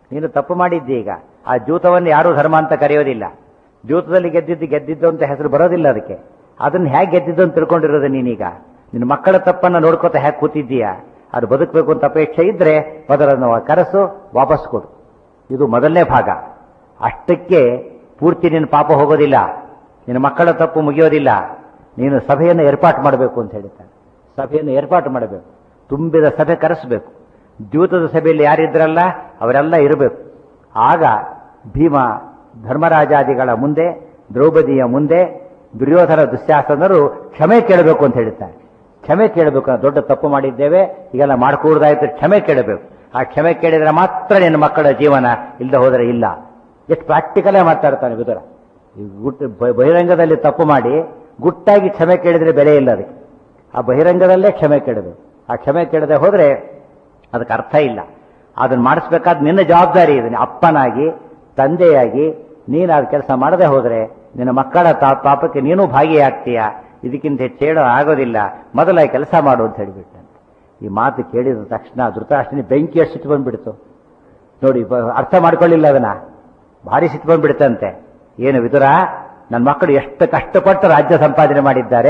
ನೀನು ತಪ್ಪು ಮಾಡಿದ್ದಿ ಈಗ ಆ ಜೂತವನ್ನು ಯಾರೂ ಧರ್ಮ ಅಂತ ಕರೆಯೋದಿಲ್ಲ ಜೂತದಲ್ಲಿ ಗೆದ್ದಿದ್ದು ಗೆದ್ದಿದ್ದು ಅಂತ ಹೆಸರು ಬರೋದಿಲ್ಲ ಅದಕ್ಕೆ ಅದನ್ನ ಹೇಗೆ ಗೆದ್ದಿದ್ದು ಅಂತ ತಿಳ್ಕೊಂಡಿರೋದು ನೀನೀಗ ನಿನ್ನ ಮಕ್ಕಳ ತಪ್ಪನ್ನ ನೋಡ್ಕೋತ ಹೇಗೆ ಕೂತಿದ್ದೀಯಾ ಅದು ಬದುಕಬೇಕು ಅಂತ ಅಪೇಕ್ಷೆ ಇದ್ರೆ ಮೊದಲನ್ನು ಕರೆಸು ವಾಪಸ್ ಕೊಡು ಇದು ಮೊದಲನೇ ಭಾಗ ಅಷ್ಟಕ್ಕೆ ಪೂರ್ತಿ ನಿನ್ನ ಪಾಪ ಹೋಗೋದಿಲ್ಲ ನಿನ್ನ ಮಕ್ಕಳ ತಪ್ಪು ಮುಗಿಯೋದಿಲ್ಲ ನೀನು ಸಭೆಯನ್ನು ಏರ್ಪಾಟು ಮಾಡಬೇಕು ಅಂತ ಹೇಳ್ತಾನೆ ಸಭೆಯನ್ನು ಏರ್ಪಾಟು ಮಾಡಬೇಕು ತುಂಬಿದ ಸಭೆ ಕರೆಸಬೇಕು ದ್ಯೂತದ ಸಭೆಯಲ್ಲಿ ಯಾರಿದ್ರಲ್ಲ ಅವರೆಲ್ಲ ಇರಬೇಕು ಆಗ ಭೀಮ ಧರ್ಮರಾಜಾದಿಗಳ ಮುಂದೆ ದ್ರೌಪದಿಯ ಮುಂದೆ ದುರ್ಯೋಧನ ದುಶ್ಯಾಸನರು ಕ್ಷಮೆ ಕೇಳಬೇಕು ಅಂತ ಹೇಳ್ತಾರೆ ಕ್ಷಮೆ ಕೇಳಬೇಕು ನಾವು ದೊಡ್ಡ ತಪ್ಪು ಮಾಡಿದ್ದೇವೆ ಈಗೆಲ್ಲ ಮಾಡ್ಕೂಡ್ದಾಯ್ತು ಕ್ಷಮೆ ಕೇಳಬೇಕು ಆ ಕ್ಷಮೆ ಕೇಳಿದ್ರೆ ಮಾತ್ರ ನಿನ್ನ ಮಕ್ಕಳ ಜೀವನ ಇಲ್ಲದೆ ಹೋದರೆ ಇಲ್ಲ ಎಷ್ಟು ಪ್ರಾಕ್ಟಿಕಲೇ ಮಾತಾಡ್ತಾನೆ ವಿದುರ ಈ ಗುಟ್ ಬ- ಬಹಿರಂಗದಲ್ಲಿ ತಪ್ಪು ಮಾಡಿ ಗುಟ್ಟಾಗಿ ಕ್ಷಮೆ ಕೇಳಿದ್ರೆ ಬೆಲೆ ಇಲ್ಲ ಅದಕ್ಕೆ ಆ ಬಹಿರಂಗದಲ್ಲೇ ಕ್ಷಮೆ ಕೇಳಬೇಕು ಆ ಕ್ಷಮೆ ಕೇಳದೆ ಹೋದ್ರೆ ಅದಕ್ಕೆ ಅರ್ಥ ಇಲ್ಲ ಅದನ್ನ ಮಾಡಿಸ್ಬೇಕಾದ ನಿನ್ನ ಜವಾಬ್ದಾರಿ ಇದೆ ಅಪ್ಪನಾಗಿ ತಂದೆಯಾಗಿ ನೀನು ಅದು ಕೆಲಸ ಮಾಡದೆ ಹೋದ್ರೆ ನಿನ್ನ ಮಕ್ಕಳ ತಾ- ಪಾಪಕ್ಕೆ ನೀನು ಭಾಗಿಯಾಗ್ತೀಯ ಇದಕ್ಕಿಂತ ಹೆಚ್ಚೇಳೋ ಆಗೋದಿಲ್ಲ ಮೊದಲ ಕೆಲಸ ಮಾಡು ಅಂತ ಹೇಳಿಬಿಟ್ಟಂತೆ ಈ ಮಾತು ಕೇಳಿದ ತಕ್ಷಣ ಧೃತರಾಷ್ಟ್ರನಿ ಬೆಂಕಿ ಎಷ್ಟು ಸಿಟ್ಟು ಬಂದ್ಬಿಡ್ತು ನೋಡಿ ಬ- ಅರ್ಥ ಮಾಡ್ಕೊಳ್ಳಿಲ್ಲ ಅದನ್ನ ಭಾರಿ ಸಿಟ್ಟು ಬಂದ್ಬಿಡ್ತಂತೆ ಏನು ವಿದುರ ನನ್ನ ಮಕ್ಕಳು ಎಷ್ಟು ಕಷ್ಟಪಟ್ಟು ರಾಜ್ಯ ಸಂಪಾದನೆ ಮಾಡಿದ್ದಾರೆ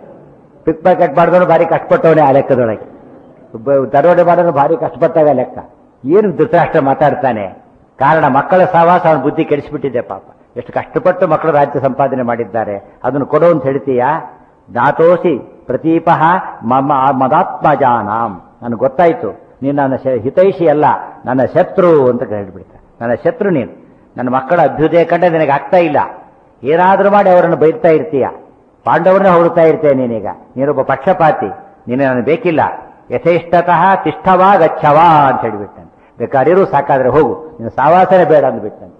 ಪಿಕ್ ಪ್ಯಾಕೆಟ್ ಮಾಡಿದವನು ಭಾರಿ ಕಷ್ಟಪಟ್ಟವನೇ ಆ ಲೆಕ್ಕದೊಳಗೆ ಒಬ್ಬ ದರೋಡೆ ಮಾಡೋನು ಭಾರಿ ಕಷ್ಟಪಟ್ಟಾಗ ಲೆಕ್ಕ ಏನು ಧೃತರಾಷ್ಟ್ರ ಮಾತಾಡ್ತಾನೆ ಕಾರಣ ಮಕ್ಕಳ ಸಹವಾಸ ಅವನ ಬುದ್ಧಿ ಕೆಡಿಸಿಬಿಟ್ಟಿದೆ ಪಾಪ ಎಷ್ಟು ಕಷ್ಟಪಟ್ಟು ಮಕ್ಕಳು ರಾಜ್ಯ ಸಂಪಾದನೆ ಮಾಡಿದ್ದಾರೆ ಅದನ್ನು ಕೊಡು ಅಂತ ಹೇಳ್ತೀಯಾ ಜ್ಞಾತೋಸಿ ಪ್ರತೀಪಃ ಮಮ ಮದಾತ್ಮಜಾನಾಂ ನನಗೆ ಗೊತ್ತಾಯ್ತು ನೀನು ನನ್ನ ಶ- ಹಿತೈಷಿ ಅಲ್ಲ ನನ್ನ ಶತ್ರು ಅಂತ ಹೇಳ್ಬಿಡ್ತಾರೆ ನನ್ನ ಶತ್ರು ನೀನು ನನ್ನ ಮಕ್ಕಳ ಅಭ್ಯುದಯ ಕಂಡ ನಿನಗೆ ಆಗ್ತಾ ಇಲ್ಲ ಏನಾದ್ರೂ ಮಾಡಿ ಅವರನ್ನು ಬೈತಾ ಇರ್ತೀಯ ಪಾಂಡವರನ್ನ ಹೊರಡ್ತಾ ಇರ್ತೇನೆ ನೀನೀಗ ನೀನೊಬ್ಬ ಪಕ್ಷಪಾತಿ ನೀನು ನನಗೆ ಬೇಕಿಲ್ಲ ಯಥೇಷ್ಟತಃ ತಿಷ್ಠವಾ ಗಚ್ಚವಾ ಅಂತ ಹೇಳಿಬಿಟ್ಟಂತೆ ಬೇಕಾರಿರು ಸಾಕಾದ್ರೆ ಹೋಗು ನೀನು ಸಾವಾಸನೆ ಬೇಡ ಅಂದ್ಬಿಟ್ಟಂತೆ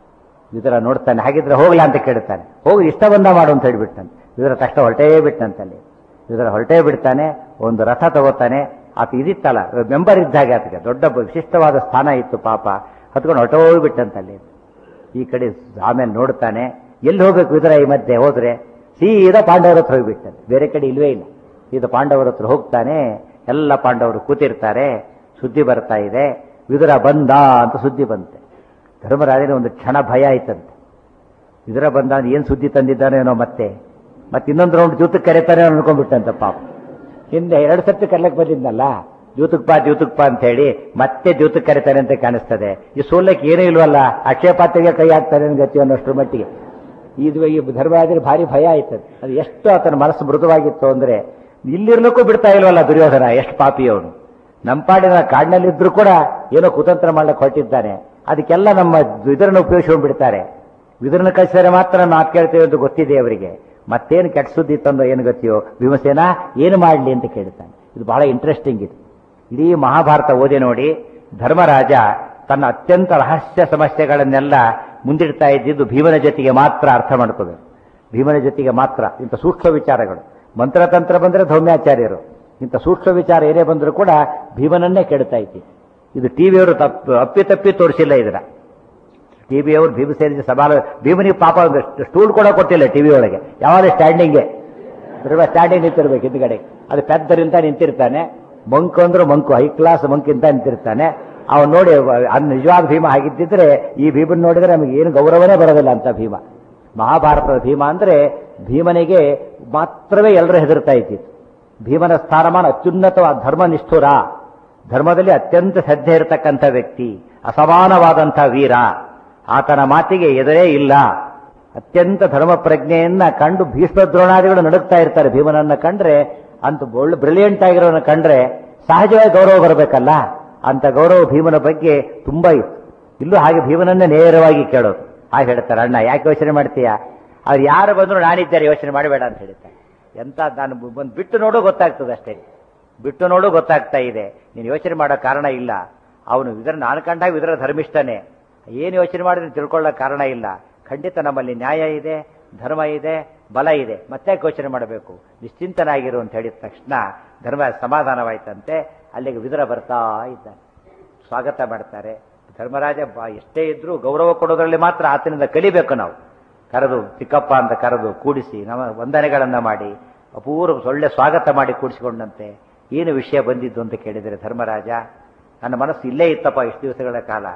ಇದರ ನೋಡ್ತಾನೆ ಹಾಗಿದ್ರೆ ಹೋಗ್ಲಾ ಅಂತ ಕೇಳ್ತಾನೆ ಹೋಗಿ ಇಷ್ಟ ಬಂದ ಮಾಡು ಅಂತ ಹೇಳ್ಬಿಟ್ಟಂತೆ ಇದರ ಕಷ್ಟ ಹೊರಟೇ ಬಿಟ್ಟಂತಲ್ಲಿ ಇದರ ಹೊರಟೇ ಬಿಡ್ತಾನೆ ಒಂದು ರಥ ತಗೋತಾನೆ ಆತ ಇದಿತ್ತಲ್ಲ ಮೆಂಬರ್ ಇದ್ದಾಗೆ ಆತಗೆ ದೊಡ್ಡ ಬ- ವಿಶಿಷ್ಟವಾದ ಸ್ಥಾನ ಇತ್ತು ಪಾಪ ಹತ್ಕೊಂಡು ಹೊರಟೋಗ್ಬಿಟ್ಟಂತಲ್ಲಿ ಈ ಕಡೆ ಆಮೇಲೆ ನೋಡ್ತಾನೆ ಎಲ್ಲಿ ಹೋಗ್ಬೇಕು ಇದರ ಈ ಮಧ್ಯೆ ಹೋದ್ರೆ ಸೀದಾ ಪಾಂಡವರ ಹತ್ರ ಹೋಗ್ಬಿಟ್ಟಂತೆ ಬೇರೆ ಕಡೆ ಇಲ್ವೇ ಇಲ್ಲ ಸೀದಾ ಪಾಂಡವರ ಹತ್ರ ಹೋಗ್ತಾನೆ ಎಲ್ಲ ಪಾಂಡವರು ಕೂತಿರ್ತಾರೆ ಸುದ್ದಿ ಬರ್ತಾ ಇದೆ ವಿದುರ ಬಂದ ಅಂತ ಸುದ್ದಿ ಬಂತೆ ಧರ್ಮರಾಜನ ಒಂದು ಕ್ಷಣ ಭಯ ಆಯ್ತಂತೆ ಇದರ ಬಂದ ಏನ್ ಸುದ್ದಿ ತಂದಿದ್ದಾನೇನೋ ಮತ್ತೆ ಮತ್ತೆ ಇನ್ನೊಂದು ರೌಂಡ್ ಜೂತಕ್ಕೆ ಕರೀತಾನೆ ಅನ್ಕೊಂಡ್ಬಿಟ್ಟಂತ ಪಾಪ ಹಿಂದೆ ಎರಡು ಸರ್ತಿ ಕರ್ಲಕ್ ಬಂದಿದ್ನಲ್ಲ ಜೂತಕ್ ಬಾ ಜೂತಕ್ ಬಾ ಅಂತ ಹೇಳಿ ಮತ್ತೆ ಜೂತಕ್ಕೆ ಕರೀತಾನೆ ಅಂತ ಕಾಣಿಸ್ತದೆ ಈ ಸೋಲಕ್ಕೆ ಏನೂ ಇಲ್ವಲ್ಲ ಅಕ್ಷಯಪಾತ್ರೆಗೆ ಕೈ ಹಾಕ್ತಾನೆ ಗತಿ ಅನ್ನೋಷ್ಟ್ರ ಮಟ್ಟಿಗೆ ಇದು ಈ ಧರ್ಮರಾಜರಿಗೆ ಭಾರಿ ಭಯ ಆಯ್ತದೆ ಅದು ಎಷ್ಟು ಆತನ ಮನಸ್ಸು ಮೃದುವಾಗಿತ್ತು ಅಂದ್ರೆ ಇಲ್ಲಿರ್ಲಿಕ್ಕೂ ಬಿಡ್ತಾ ಇಲ್ವಲ್ಲ ದುರ್ಯೋಧನ ಎಷ್ಟು ಪಾಪಿ ಅವನು ನಮ್ಮ ಪಾಡಿನ ಕಾಡಿನಲ್ಲಿದ್ರು ಕೂಡ ಏನೋ ಕುತಂತ್ರ ಮಾಡ್ಲಿಕ್ಕೆ ಹೊರಟಿದ್ದಾನೆ ಅದಕ್ಕೆಲ್ಲ ನಮ್ಮ ಇದರನ್ನು ಉಪಯೋಗಿಸ್ಕೊಂಡು ಬಿಡ್ತಾರೆ ಇದರನ್ನು ಕಳಿಸಿದರೆ ಮಾತ್ರ ನಾವು ಮಾತು ಕೇಳ್ತೇವೆ ಅಂತ ಗೊತ್ತಿದೆ ಅವರಿಗೆ ಮತ್ತೇನು ಕೆಟ್ಟ ಸುದ್ದಿ ತಂದೋ ಏನು ಗೊತ್ತಿಯೋ ಭೀಮಸೇನ ಏನು ಮಾಡಲಿ ಅಂತ ಕೇಳ್ತಾನೆ ಇದು ಬಹಳ ಇಂಟ್ರೆಸ್ಟಿಂಗ್ ಇದು ಇಡೀ ಮಹಾಭಾರತ ಓದಿ ನೋಡಿ ಧರ್ಮರಾಜ ತನ್ನ ಅತ್ಯಂತ ರಹಸ್ಯ ಸಮಸ್ಯೆಗಳನ್ನೆಲ್ಲ ಮುಂದಿಡ್ತಾ ಇದ್ದಿದ್ದು ಭೀಮನ ಜೊತೆಗೆ ಮಾತ್ರ ಅರ್ಥ ಮಾಡ್ಕೋಬೇಕು ಭೀಮನ ಜೊತೆಗೆ ಮಾತ್ರ ಇಂಥ ಸೂಕ್ಷ್ಮ ವಿಚಾರಗಳು ಮಂತ್ರತಂತ್ರ ಬಂದರೆ ಧೌಮ್ಯಾಚಾರ್ಯರು ಇಂಥ ಸೂಕ್ಷ್ಮ ವಿಚಾರ ಏನೇ ಬಂದರೂ ಕೂಡ ಭೀಮನನ್ನೇ ಕೆಡ್ತಾ ಇತ್ತು ಇದು ಟಿವಿಯವರು ತಪ್ಪು ಅಪ್ಪಿ ತಪ್ಪಿ ತೋರಿಸಿಲ್ಲ ಇದರ ಟಿವಿಯವರು ಭೀಮ ಸೇರಿದ ಸವಾಲು ಭೀಮನಿಗೆ ಪಾಪ ಒಂದು ಸ್ಟೂಲ್ ಕೂಡ ಕೊಟ್ಟಿಲ್ಲ ಟಿವಿ ಒಳಗೆ ಯಾವಾಗ ಸ್ಟ್ಯಾಂಡಿಂಗ್ಗೆ ಸ್ಟ್ಯಾಂಡಿಂಗ್ ನಿಂತಿರ್ಬೇಕು ಹಿಂದ್ಗಡೆ ಅದು ಪೆದ್ದರಿಂದ ನಿಂತಿರ್ತಾನೆ ಮಂಕು ಅಂದ್ರೆ ಮಂಕು ಹೈ ಕ್ಲಾಸ್ ಮಂಕಿಂತ ನಿಂತಿರ್ತಾನೆ ಅವನು ನೋಡಿ ಅದ್ ನಿಜವಾದ ಭೀಮ ಆಗಿದ್ದಿದ್ರೆ ಈ ಭೀಮನ್ ನೋಡಿದ್ರೆ ನಮಗೆ ಏನು ಗೌರವನೇ ಬರೋದಿಲ್ಲ ಅಂತ ಭೀಮ ಮಹಾಭಾರತದ ಭೀಮ ಅಂದ್ರೆ ಭೀಮನಿಗೆ ಮಾತ್ರವೇ ಎಲ್ಲರೂ ಹೆದರ್ತಾ ಇದ್ದಿತ್ತು ಭೀಮನ ಸ್ಥಾನಮಾನ ಅತ್ಯುನ್ನತವಾದ ಧರ್ಮನಿಷ್ಠುರ ದ್ಧರ್ಮದಲ್ಲಿ ಅತ್ಯಂತ ಶ್ರದ್ಧೆ ಇರತಕ್ಕಂಥ ವ್ಯಕ್ತಿ ಅಸಮಾನವಾದಂಥ ವೀರ ಆತನ ಮಾತಿಗೆ ಎದುರೇ ಇಲ್ಲ ಅತ್ಯಂತ ಧರ್ಮ ಪ್ರಜ್ಞೆಯನ್ನ ಕಂಡು ಭೀಷ್ಮ ದ್ರೋಣಾದಿಗಳು ನಡುಗ್ತಾ ಇರ್ತಾರೆ ಭೀಮನನ್ನ ಕಂಡ್ರೆ ಅಂತ ಒಳ್ಳೆ ಬ್ರಿಲಿಯಂಟ್ ಆಗಿರೋನ ಕಂಡ್ರೆ ಸಹಜವಾಗಿ ಗೌರವ ಬರಬೇಕಲ್ಲ ಅಂತ ಗೌರವ ಭೀಮನ ಬಗ್ಗೆ ತುಂಬಾ ಇತ್ತು ಇಲ್ಲೂ ಹಾಗೆ ಭೀಮನನ್ನೇ ನೇರವಾಗಿ ಕೇಳೋದು ಹಾಗೆ ಹೇಳ್ತಾರೆ ಅಣ್ಣ ಯಾಕೆ ಯೋಚನೆ ಮಾಡ್ತೀಯಾ ಅವ್ರು ಯಾರು ಬಂದ್ರು ನಾನಿದ್ದಾರೆ ಯೋಚನೆ ಮಾಡಬೇಡ ಅಂತ ಹೇಳ್ತಾರೆ ಎಂತ ನಾನು ಬಂದು ಬಿಟ್ಟು ನೋಡು ಗೊತ್ತಾಗ್ತದೆ ಅಷ್ಟೇ ಬಿಟ್ಟು ನೋಡು ಗೊತ್ತಾಗ್ತಾ ಇದೆ ನೀನು ಯೋಚನೆ ಮಾಡೋ ಕಾರಣ ಇಲ್ಲ ಅವನು ಇದರ ನಾನು ಕಂಡಾಗ ಇದರ ಧರ್ಮಿಷ್ಠನೇ ಏನು ಯೋಚನೆ ಮಾಡಿದ್ರೆ ತಿಳ್ಕೊಳ್ಳೋ ಕಾರಣ ಇಲ್ಲ ಖಂಡಿತ ನಮ್ಮಲ್ಲಿ ನ್ಯಾಯ ಇದೆ ಧರ್ಮ ಇದೆ ಬಲ ಇದೆ ಮತ್ತೆ ಯೋಚನೆ ಮಾಡಬೇಕು ನಿಶ್ಚಿಂತನಾಗಿರು ಅಂತ ಹೇಳಿದ ತಕ್ಷಣ ಧರ್ಮ ಸಮಾಧಾನವಾಯ್ತಂತೆ ಅಲ್ಲಿಗೆ ವಿದುರ ಬರ್ತಾ ಇದ್ದಾನೆ ಸ್ವಾಗತ ಮಾಡ್ತಾರೆ ಧರ್ಮರಾಜ ಬ- ಎಷ್ಟೇ ಇದ್ರೂ ಗೌರವ ಕೊಡೋದ್ರಲ್ಲಿ ಮಾತ್ರ ಆತನಿಂದ ಕಲಿಬೇಕು ನಾವು ಕರೆದು ಚಿಕ್ಕಪ್ಪ ಅಂತ ಕರೆದು ಕೂಡಿಸಿ ನಮ್ಮ ವಂದನೆಗಳನ್ನ ಮಾಡಿ ಅಪೂರ್ವ ಒಳ್ಳೆ ಸ್ವಾಗತ ಮಾಡಿ ಕೂಡಿಸಿಕೊಂಡಂತೆ ಏನು ವಿಷಯ ಬಂದಿದ್ದು ಅಂತ ಕೇಳಿದರೆ ಧರ್ಮರಾಜ ನನ್ನ ಮನಸ್ಸು ಇಲ್ಲೇ ಇತ್ತಪ್ಪ ಇಷ್ಟು ದಿವಸಗಳ ಕಾಲ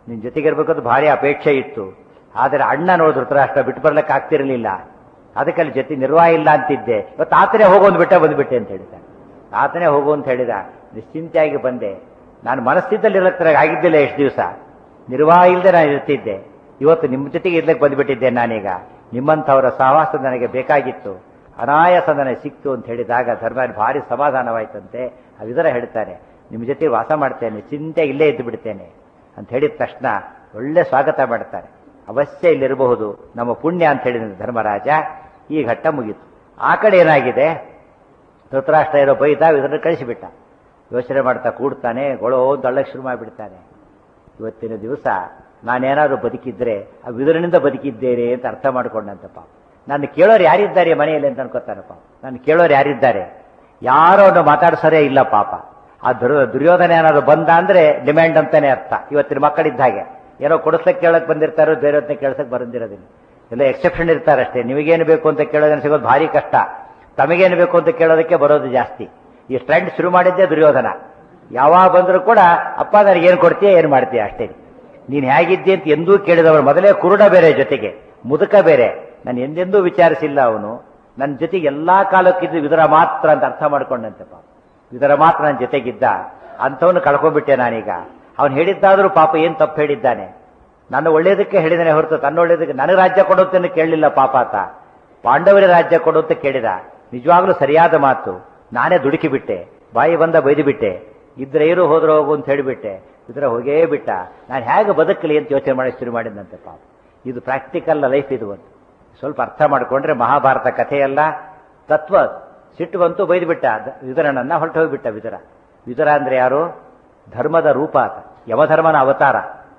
ನಿನ್ ಜೊತೆಗಿರ್ಬೇಕಂತ ಭಾರಿ ಅಪೇಕ್ಷೆ ಇತ್ತು ಆದರೆ ಅಣ್ಣ ನೋಡಿದ್ರು ಧೃತರಾಷ್ಟ್ರ ಬಿಟ್ಟು ಬರ್ಲಿಕ್ಕೆ ಆಗ್ತಿರಲಿಲ್ಲ ಅದಕ್ಕೆ ಅಲ್ಲಿ ಜೊತೆ ನಿರ್ವಾಹ ಇಲ್ಲ ಅಂತಿದ್ದೆ ಇವತ್ತು ಆತನೇ ಹೋಗೋದು ಬಿಟ್ಟೆ ಬಂದ್ಬಿಟ್ಟೆ ಅಂತ ಹೇಳಿದ ಆತನೇ ಹೋಗು ಅಂತ ಹೇಳಿದ ನಿಶ್ಚಿಂತೆಯಾಗಿ ಬಂದೆ ನಾನು ಮನಸ್ಥಿತಿಯಲ್ಲಿ ಇರಕ್ಕೆ ಆಗಿದ್ದಿಲ್ಲ ಎಷ್ಟು ದಿವಸ ನಿರ್ವಾಹ ಇಲ್ಲದೆ ನಾನು ಇರ್ತಿದ್ದೆ ಇವತ್ತು ನಿಮ್ಮ ಜೊತೆಗೆ ಇರ್ಲಿಕ್ಕೆ ಬಂದ್ಬಿಟ್ಟಿದ್ದೆ ನಾನೀಗ ನಿಮ್ಮಂಥವರ ಸಹವಾಸ ನನಗೆ ಬೇಕಾಗಿತ್ತು ಅನಾಯಾಸ ನನಗೆ ಸಿಕ್ತು ಅಂತ ಹೇಳಿದಾಗ ಧರ್ಮ ಭಾರಿ ಸಮಾಧಾನವಾಯ್ತಂತೆ ಅವಿದರ ಹೇಳ್ತಾನೆ ನಿಮ್ಮ ಜೊತೆ ವಾಸ ಮಾಡ್ತೇನೆ ಚಿಂತೆ ಇಲ್ಲೇ ಇದ್ದು ಬಿಡ್ತೇನೆ ಅಂತ ಹೇಳಿದ ತಕ್ಷಣ ಒಳ್ಳೆ ಸ್ವಾಗತ ಮಾಡ್ತಾರೆ ಅವಶ್ಯ ಇಲ್ಲಿರಬಹುದು ನಮ್ಮ ಪುಣ್ಯ ಅಂತ ಹೇಳಿದ ಧರ್ಮರಾಜ ಈ ಘಟ್ಟ ಮುಗೀತು ಆ ಕಡೆ ಏನಾಗಿದೆ ಧೃತರಾಷ್ಟ್ರ ಇರೋ ಬೈದ ಇದನ್ನು ಕಳಿಸಿಬಿಟ್ಟ ಯೋಚನೆ ಮಾಡ್ತಾ ಕೂಡ್ತಾನೆ ಗೊಳೋ ದಳ್ಳಕ್ಕೆ ಶುರು ಮಾಡಿಬಿಡ್ತಾನೆ ಇವತ್ತಿನ ದಿವಸ ನಾನೇನಾದ್ರೂ ಬದುಕಿದ್ರೆ ಆ ವಿದುರನಿಂದ ಬದುಕಿದ್ದೇನೆ ಅಂತ ಅರ್ಥ ಮಾಡ್ಕೊಂಡಂತಪ್ಪ ನನ್ನ ಕೇಳೋರು ಯಾರಿದ್ದಾರೆ ಮನೆಯಲ್ಲಿ ಅಂತ ಅನ್ಕೋತಾನಪ್ಪ ನನ್ನ ಕೇಳೋರು ಯಾರಿದ್ದಾರೆ ಯಾರೋ ಅವನು ಮಾತಾಡ್ಸೋರೇ ಇಲ್ಲ ಪಾಪ ಆ ದುರ್ ದುರ್ಯೋಧನ ಏನಾದ್ರು ಬಂದ ಅಂದ್ರೆ ಡಿಮ್ಯಾಂಡ್ ಅಂತಾನೆ ಅರ್ಥ ಇವತ್ತಿನ ಮಕ್ಕಳಿದ್ದ ಹಾಗೆ ಏನೋ ಕೊಡಿಸ್ಲಿಕ್ಕೆ ಕೇಳಕ್ ಬಂದಿರ್ತಾರೋ ಬೇರೆಯವ್ರನ್ನ ಕೇಳ್ಸಕ್ ಬರಂದಿರೋದಿಲ್ಲ ಎಲ್ಲ ಎಕ್ಸೆಪ್ಷನ್ ಇರ್ತಾರಷ್ಟೇ ನಿಮಗೇನು ಬೇಕು ಅಂತ ಕೇಳೋದನ್ನ ಸಿಗೋದು ಭಾರಿ ಕಷ್ಟ ತಮಗೇನು ಬೇಕು ಅಂತ ಕೇಳೋದಕ್ಕೆ ಬರೋದು ಜಾಸ್ತಿ ಈ ಟ್ರೆಂಡ್ ಶುರು ಮಾಡಿದ್ದೆ ದುರ್ಯೋಧನ ಯಾವಾಗ ಬಂದರೂ ಕೂಡ ಅಪ್ಪ ನನಗೆ ಏನು ಕೊಡ್ತೀಯ ಏನು ಮಾಡ್ತೀಯ ಅಷ್ಟೇ ನೀನು ಹೇಗಿದ್ದಿ ಅಂತ ಎಂದೂ ಕೇಳಿದವರು ಮೊದಲೇ ಕುರುಡ ಬೇರೆ ಜೊತೆಗೆ ಮುದುಕ ಬೇರೆ ನಾನು ಎಂದೆಂದೂ ವಿಚಾರಿಸಿಲ್ಲ ಅವನು ನನ್ನ ಜೊತೆಗೆ ಎಲ್ಲಾ ಕಾಲಕ್ಕಿದ್ದು ವಿದರ ಮಾತ್ರ ಅಂತ ಅರ್ಥ ಮಾಡ್ಕೊಂಡಂತೆಪ್ಪ ವಿದರ ಮಾತ್ರ ನನ್ನ ಜೊತೆಗಿದ್ದ ಅಂಥವನು ಕಳ್ಕೊಂಡ್ಬಿಟ್ಟೆ ನಾನೀಗ ಅವನು ಹೇಳಿದ್ದಾದ್ರೂ ಪಾಪ ಏನ್ ತಪ್ಪು ಹೇಳಿದ್ದಾನೆ ನನ್ನ ಒಳ್ಳೇದಕ್ಕೆ ಹೇಳಿದಾನೆ ಹೊರತು ತನ್ನ ಒಳ್ಳೇದಕ್ಕೆ ನನಗೆ ರಾಜ್ಯ ಕೊಡುತ್ತೇನೆ ಕೇಳಲಿಲ್ಲ ಪಾಪ ಆತ ಪಾಂಡವರೇ ರಾಜ್ಯ ಕೊಡು ಅಂತ ಕೇಳಿದ ನಿಜವಾಗ್ಲೂ ಸರಿಯಾದ ಮಾತು ನಾನೇ ದುಡುಕಿ ಬಿಟ್ಟೆ ಬಾಯಿ ಬಂದ ಬೈದು ಬಿಟ್ಟೆ ಇದ್ರೆ ಇರು ಹೋದ್ರೆ ಹೋಗು ಅಂತ ಹೇಳಿಬಿಟ್ಟೆ ಇದ್ರೆ ಹೋಗೇ ಬಿಟ್ಟ ನಾನು ಹೇಗೆ ಬದುಕಲಿ ಅಂತ ಯೋಚನೆ ಮಾಡಿ ಶುರು ಮಾಡಿದಂತೆ ಪಾಪ ಇದು ಪ್ರಾಕ್ಟಿಕಲ್ ಲೈಫ್ ಇದು ಒಂದು ಸ್ವಲ್ಪ ಅರ್ಥ ಮಾಡಿಕೊಂಡ್ರೆ ಮಹಾಭಾರತ ಕಥೆಯಲ್ಲ ತತ್ವ ಸಿಟ್ಟು ಬಂತು ಬೈದು ಬಿಟ್ಟ ವಿದುರನನ್ನ ಹೊರಟು ಹೋಗ್ಬಿಟ್ಟ ವಿದುರ ವಿದುರ ಅಂದ್ರೆ ಯಾರು ಧರ್ಮದ ರೂಪ ಆತ ಯಮಧರ್ಮನ ಅವತಾರ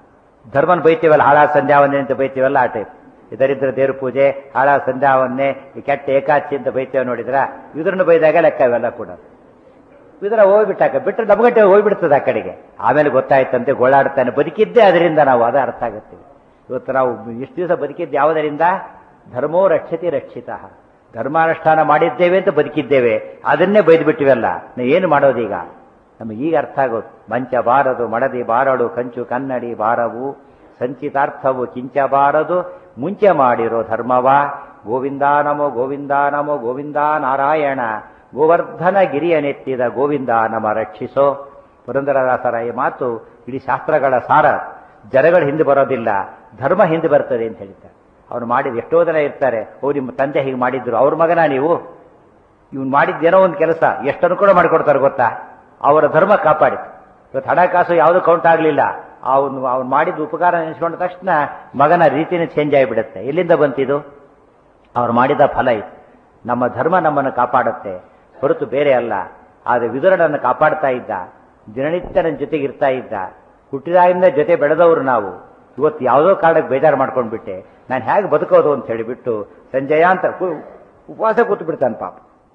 ಧರ್ಮನ ಬೈತೀವಲ್ಲ ಹಾಳ ಸಂಧ್ಯಾವನ್ನೇ ಅಂತ ಬೈತೀವಲ್ಲ ಆ ಟೈಪ್ ಇದರಿದ್ರ ದೇವ್ರ ಪೂಜೆ ಹಾಳ ಸಂಧ್ಯಾವನ್ನೇ ಈ ಕೆಟ್ಟ ಏಕಾಚಿ ಅಂತ ಬೈತೇವೆ ನೋಡಿದ್ರ ವಿದುರನ ಬೈದಾಗ ಲೆಕ್ಕ ಇವೆಲ್ಲ ಕೂಡ ವಿದುರ ಹೋಗ್ಬಿಟ್ಟಾಕ ಬಿಟ್ಟರೆ ನಮಗಟ್ಟೆ ಹೋಗ್ಬಿಡ್ತದೆ ಆ ಕಡೆಗೆ ಆಮೇಲೆ ಗೊತ್ತಾಯ್ತಂತೆ ಗೋಳಾಡ್ತಾನೆ ಬದುಕಿದ್ದೇ ಅದರಿಂದ ನಾವು ಅದ ಅರ್ಥ ಆಗುತ್ತೆ ಇವತ್ತು ನಾವು ಇಷ್ಟು ದಿವಸ ಬದುಕಿದ್ದು ಯಾವುದರಿಂದ ಧರ್ಮೋ ರಕ್ಷತಿ ರಕ್ಷಿತ ಧರ್ಮಾನುಷ್ಠಾನ ಮಾಡಿದ್ದೇವೆ ಅಂತ ಬದುಕಿದ್ದೇವೆ ಅದನ್ನೇ ಬೈದು ಬಿಟ್ಟಿವಲ್ಲ ನಾವು ಏನು ಮಾಡೋದೀಗ ನಮಗೆ ಈಗ ಅರ್ಥ ಆಗೋದು ಮಂಚ ಬಾರದು ಮಡದಿ ಬಾರಡು ಕಂಚು ಕನ್ನಡಿ ಬಾರವು ಸಂಚಿತಾರ್ಥವು ಕಿಂಚ ಬಾರದು ಮುಂಚೆ ಮಾಡಿರೋ ಧರ್ಮವ ಗೋವಿಂದ ನಮೋ ಗೋವಿಂದ ನಮೋ ಗೋವಿಂದ ನಾರಾಯಣ ಗೋವರ್ಧನ ಗಿರಿಯ ನೆತ್ತಿದ ಗೋವಿಂದ ನಮ ರಕ್ಷಿಸೋ ಪುರಂದರದಾಸರ ಈ ಮಾತು ಇಡೀ ಶಾಸ್ತ್ರಗಳ ಸಾರ ಜನಗಳು ಹಿಂದೆ ಬರೋದಿಲ್ಲ ಧರ್ಮ ಹಿಂದೆ ಬರ್ತದೆ ಅಂತ ಹೇಳ್ತಾರೆ ಅವ್ರು ಮಾಡಿದ ಎಷ್ಟೋ ಜನ ಇರ್ತಾರೆ ಓ ನಿಮ್ಮ ತಂದೆ ಹೀಗೆ ಮಾಡಿದ್ರು ಅವ್ರ ಮಗನ ನೀವು ಇವ್ನು ಮಾಡಿದ್ದೇನೋ ಒಂದು ಕೆಲಸ ಎಷ್ಟು ಅನುಕೂಲ ಮಾಡಿಕೊಡ್ತಾರೆ ಗೊತ್ತಾ ಅವರ ಧರ್ಮ ಕಾಪಾಡಿತು ಇವತ್ತು ಹಣಕಾಸು ಯಾವುದು ಕೌಂಟ್ ಆಗಲಿಲ್ಲ ಅವನು ಅವ್ನು ಮಾಡಿದ ಉಪಕಾರ ನೆನೆಸ್ಕೊಂಡ ತಕ್ಷಣ ಮಗನ ರೀತಿನೇ ಚೇಂಜ್ ಆಗಿಬಿಡುತ್ತೆ ಎಲ್ಲಿಂದ ಬಂತಿದು ಅವ್ರು ಮಾಡಿದ ಫಲ ಇದು ನಮ್ಮ ಧರ್ಮ ನಮ್ಮನ್ನು ಕಾಪಾಡುತ್ತೆ ಹೊರತು ಬೇರೆ ಅಲ್ಲ ಆದರೆ ವಿದುರನನ್ನು ಕಾಪಾಡ್ತಾ ಇದ್ದ ದಿನನಿತ್ಯ ನನ್ನ ಜೊತೆಗೆ ಇರ್ತಾ ಇದ್ದ ಹುಟ್ಟಿದಾಗಿಂದ ಜೊತೆ ಬೆಳೆದವರು ನಾವು ಇವತ್ತು ಯಾವುದೋ ಕಾರಣಕ್ಕೆ ಬೇಜಾರು ಮಾಡ್ಕೊಂಡ್ಬಿಟ್ಟೆ ನಾನು ಹೇಗೆ ಬದುಕೋದು ಅಂತ ಹೇಳಿಬಿಟ್ಟು ಸಂಜಯ ಅಂತ ಕು- ಉಪವಾಸ ಕೂತು ಬಿಡ್ತಾನೆ ಪಾಪ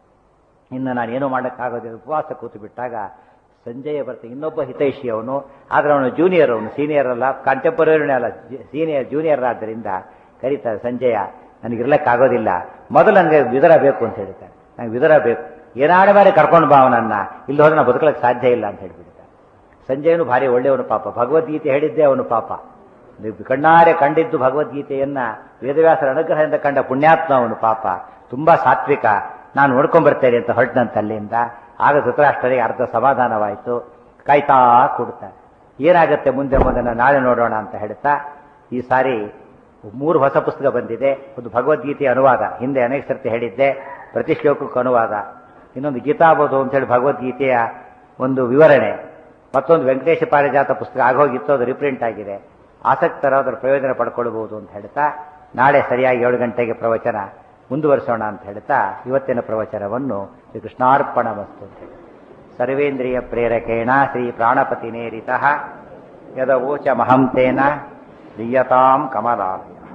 ಇನ್ನು ನಾನು ಏನೂ ಮಾಡೋಕ್ಕಾಗೋದಿಲ್ಲ ಉಪವಾಸ ಕೂತು ಬಿಟ್ಟಾಗ ಸಂಜಯ ಬರ್ತಾನೆ ಇನ್ನೊಬ್ಬ ಹಿತೈಷಿ ಅವನು ಆದರೆ ಅವನು ಜೂನಿಯರ್ ಅವನು ಸೀನಿಯರ್ ಅಲ್ಲ ಕಾಂಟೆಂಪರರಿನೇ ಅಲ್ಲ ಸೀನಿಯರ್ ಜೂನಿಯರ್ ಆದ್ದರಿಂದ ಕರೀತಾರೆ ಸಂಜಯ ನನಗಿರ್ಲಕ್ಕಾಗೋದಿಲ್ಲ ಮೊದಲು ನನಗೆ ವಿದರ ಬೇಕು ಅಂತ ಹೇಳ್ತಾರೆ ನನಗೆ ವಿದರ ಬೇಕು ಏನಾಡ ಮೇಲೆ ಕರ್ಕೊಂಡು ಬಾ ಅವನನ್ನ ಇಲ್ಲಿ ಹೋದ್ರೆ ನಾನು ಬದುಕಲಿಕ್ಕೆ ಸಾಧ್ಯ ಇಲ್ಲ ಅಂತ ಹೇಳ್ಬಿಡ್ತಾರೆ ಸಂಜಯನು ಭಾರಿ ಒಳ್ಳೆಯವನು ಪಾಪ ಭಗವದ್ಗೀತೆ ಹೇಳಿದ್ದೇ ಅವನು ಪಾಪ ನೀವು ಕಣ್ಣಾರೆ ಕಂಡಿದ್ದು ಭಗವದ್ಗೀತೆಯನ್ನ ವೇದವ್ಯಾಸರ ಅನುಗ್ರಹದಿಂದ ಕಂಡ ಪುಣ್ಯಾತ್ಮ ಅವನು ಪಾಪ ತುಂಬಾ ಸಾತ್ವಿಕ ನಾನು ನೋಡ್ಕೊಂಡ್ ಬರ್ತೇನೆ ಅಂತ ಹೊರಟಂತ ಅಲ್ಲಿಂದ ಆಗ ಧೃತರಾಷ್ಟ್ರರಿಗೆ ಅರ್ಧ ಸಮಾಧಾನವಾಯಿತು ಕಾಯ್ತಾ ಕೊಡ್ತಾರೆ ಏನಾಗುತ್ತೆ ಮುಂದೆ ಮುಂದೆ ನಾಳೆ ನೋಡೋಣ ಅಂತ ಹೇಳ್ತಾ ಈ ಸಾರಿ ಮೂರು ಹೊಸ ಪುಸ್ತಕ ಬಂದಿದೆ ಒಂದು ಭಗವದ್ಗೀತೆಯ ಅನುವಾದ ಹಿಂದೆ ಅನೇಕ ಸರ್ತಿ ಹೇಳಿದ್ದೆ ಪ್ರತಿ ಶ್ಲೋಕಕ್ಕೂ ಅನುವಾದ ಇನ್ನೊಂದು ಗೀತಾಬೋದು ಅಂತ ಹೇಳಿ ಭಗವದ್ಗೀತೆಯ ಒಂದು ವಿವರಣೆ ಮತ್ತೊಂದು ವೆಂಕಟೇಶ ಪಾರಿಜಾತ ಪುಸ್ತಕ ಆಗೋಗಿತ್ತು ಅದು ರಿಪ್ರಿಂಟ್ ಆಗಿದೆ ಆಸಕ್ತರು ಅದರ ಪ್ರಯೋಜನ ಪಡ್ಕೊಳ್ಬಹುದು ಅಂತ ಹೇಳ್ತಾ ನಾಳೆ ಸರಿಯಾಗಿ ಏಳು ಗಂಟೆಗೆ ಪ್ರವಚನ ಮುಂದುವರಿಸೋಣ ಅಂತ ಹೇಳ್ತಾ ಇವತ್ತಿನ ಪ್ರವಚನವನ್ನು ಶ್ರೀ ಕೃಷ್ಣಾರ್ಪಣ ವಸ್ತು ಅಂತ ಹೇಳಿ ಸರ್ವೇಂದ್ರಿಯ ಪ್ರೇರಕೇಣ ಶ್ರೀ ಪ್ರಾಣಪತಿ ನೇರಿತ ಯದವೋಚ ಮಹಂತೇನ ದೀಯತಾಂ ಕಮಲಾಲಯ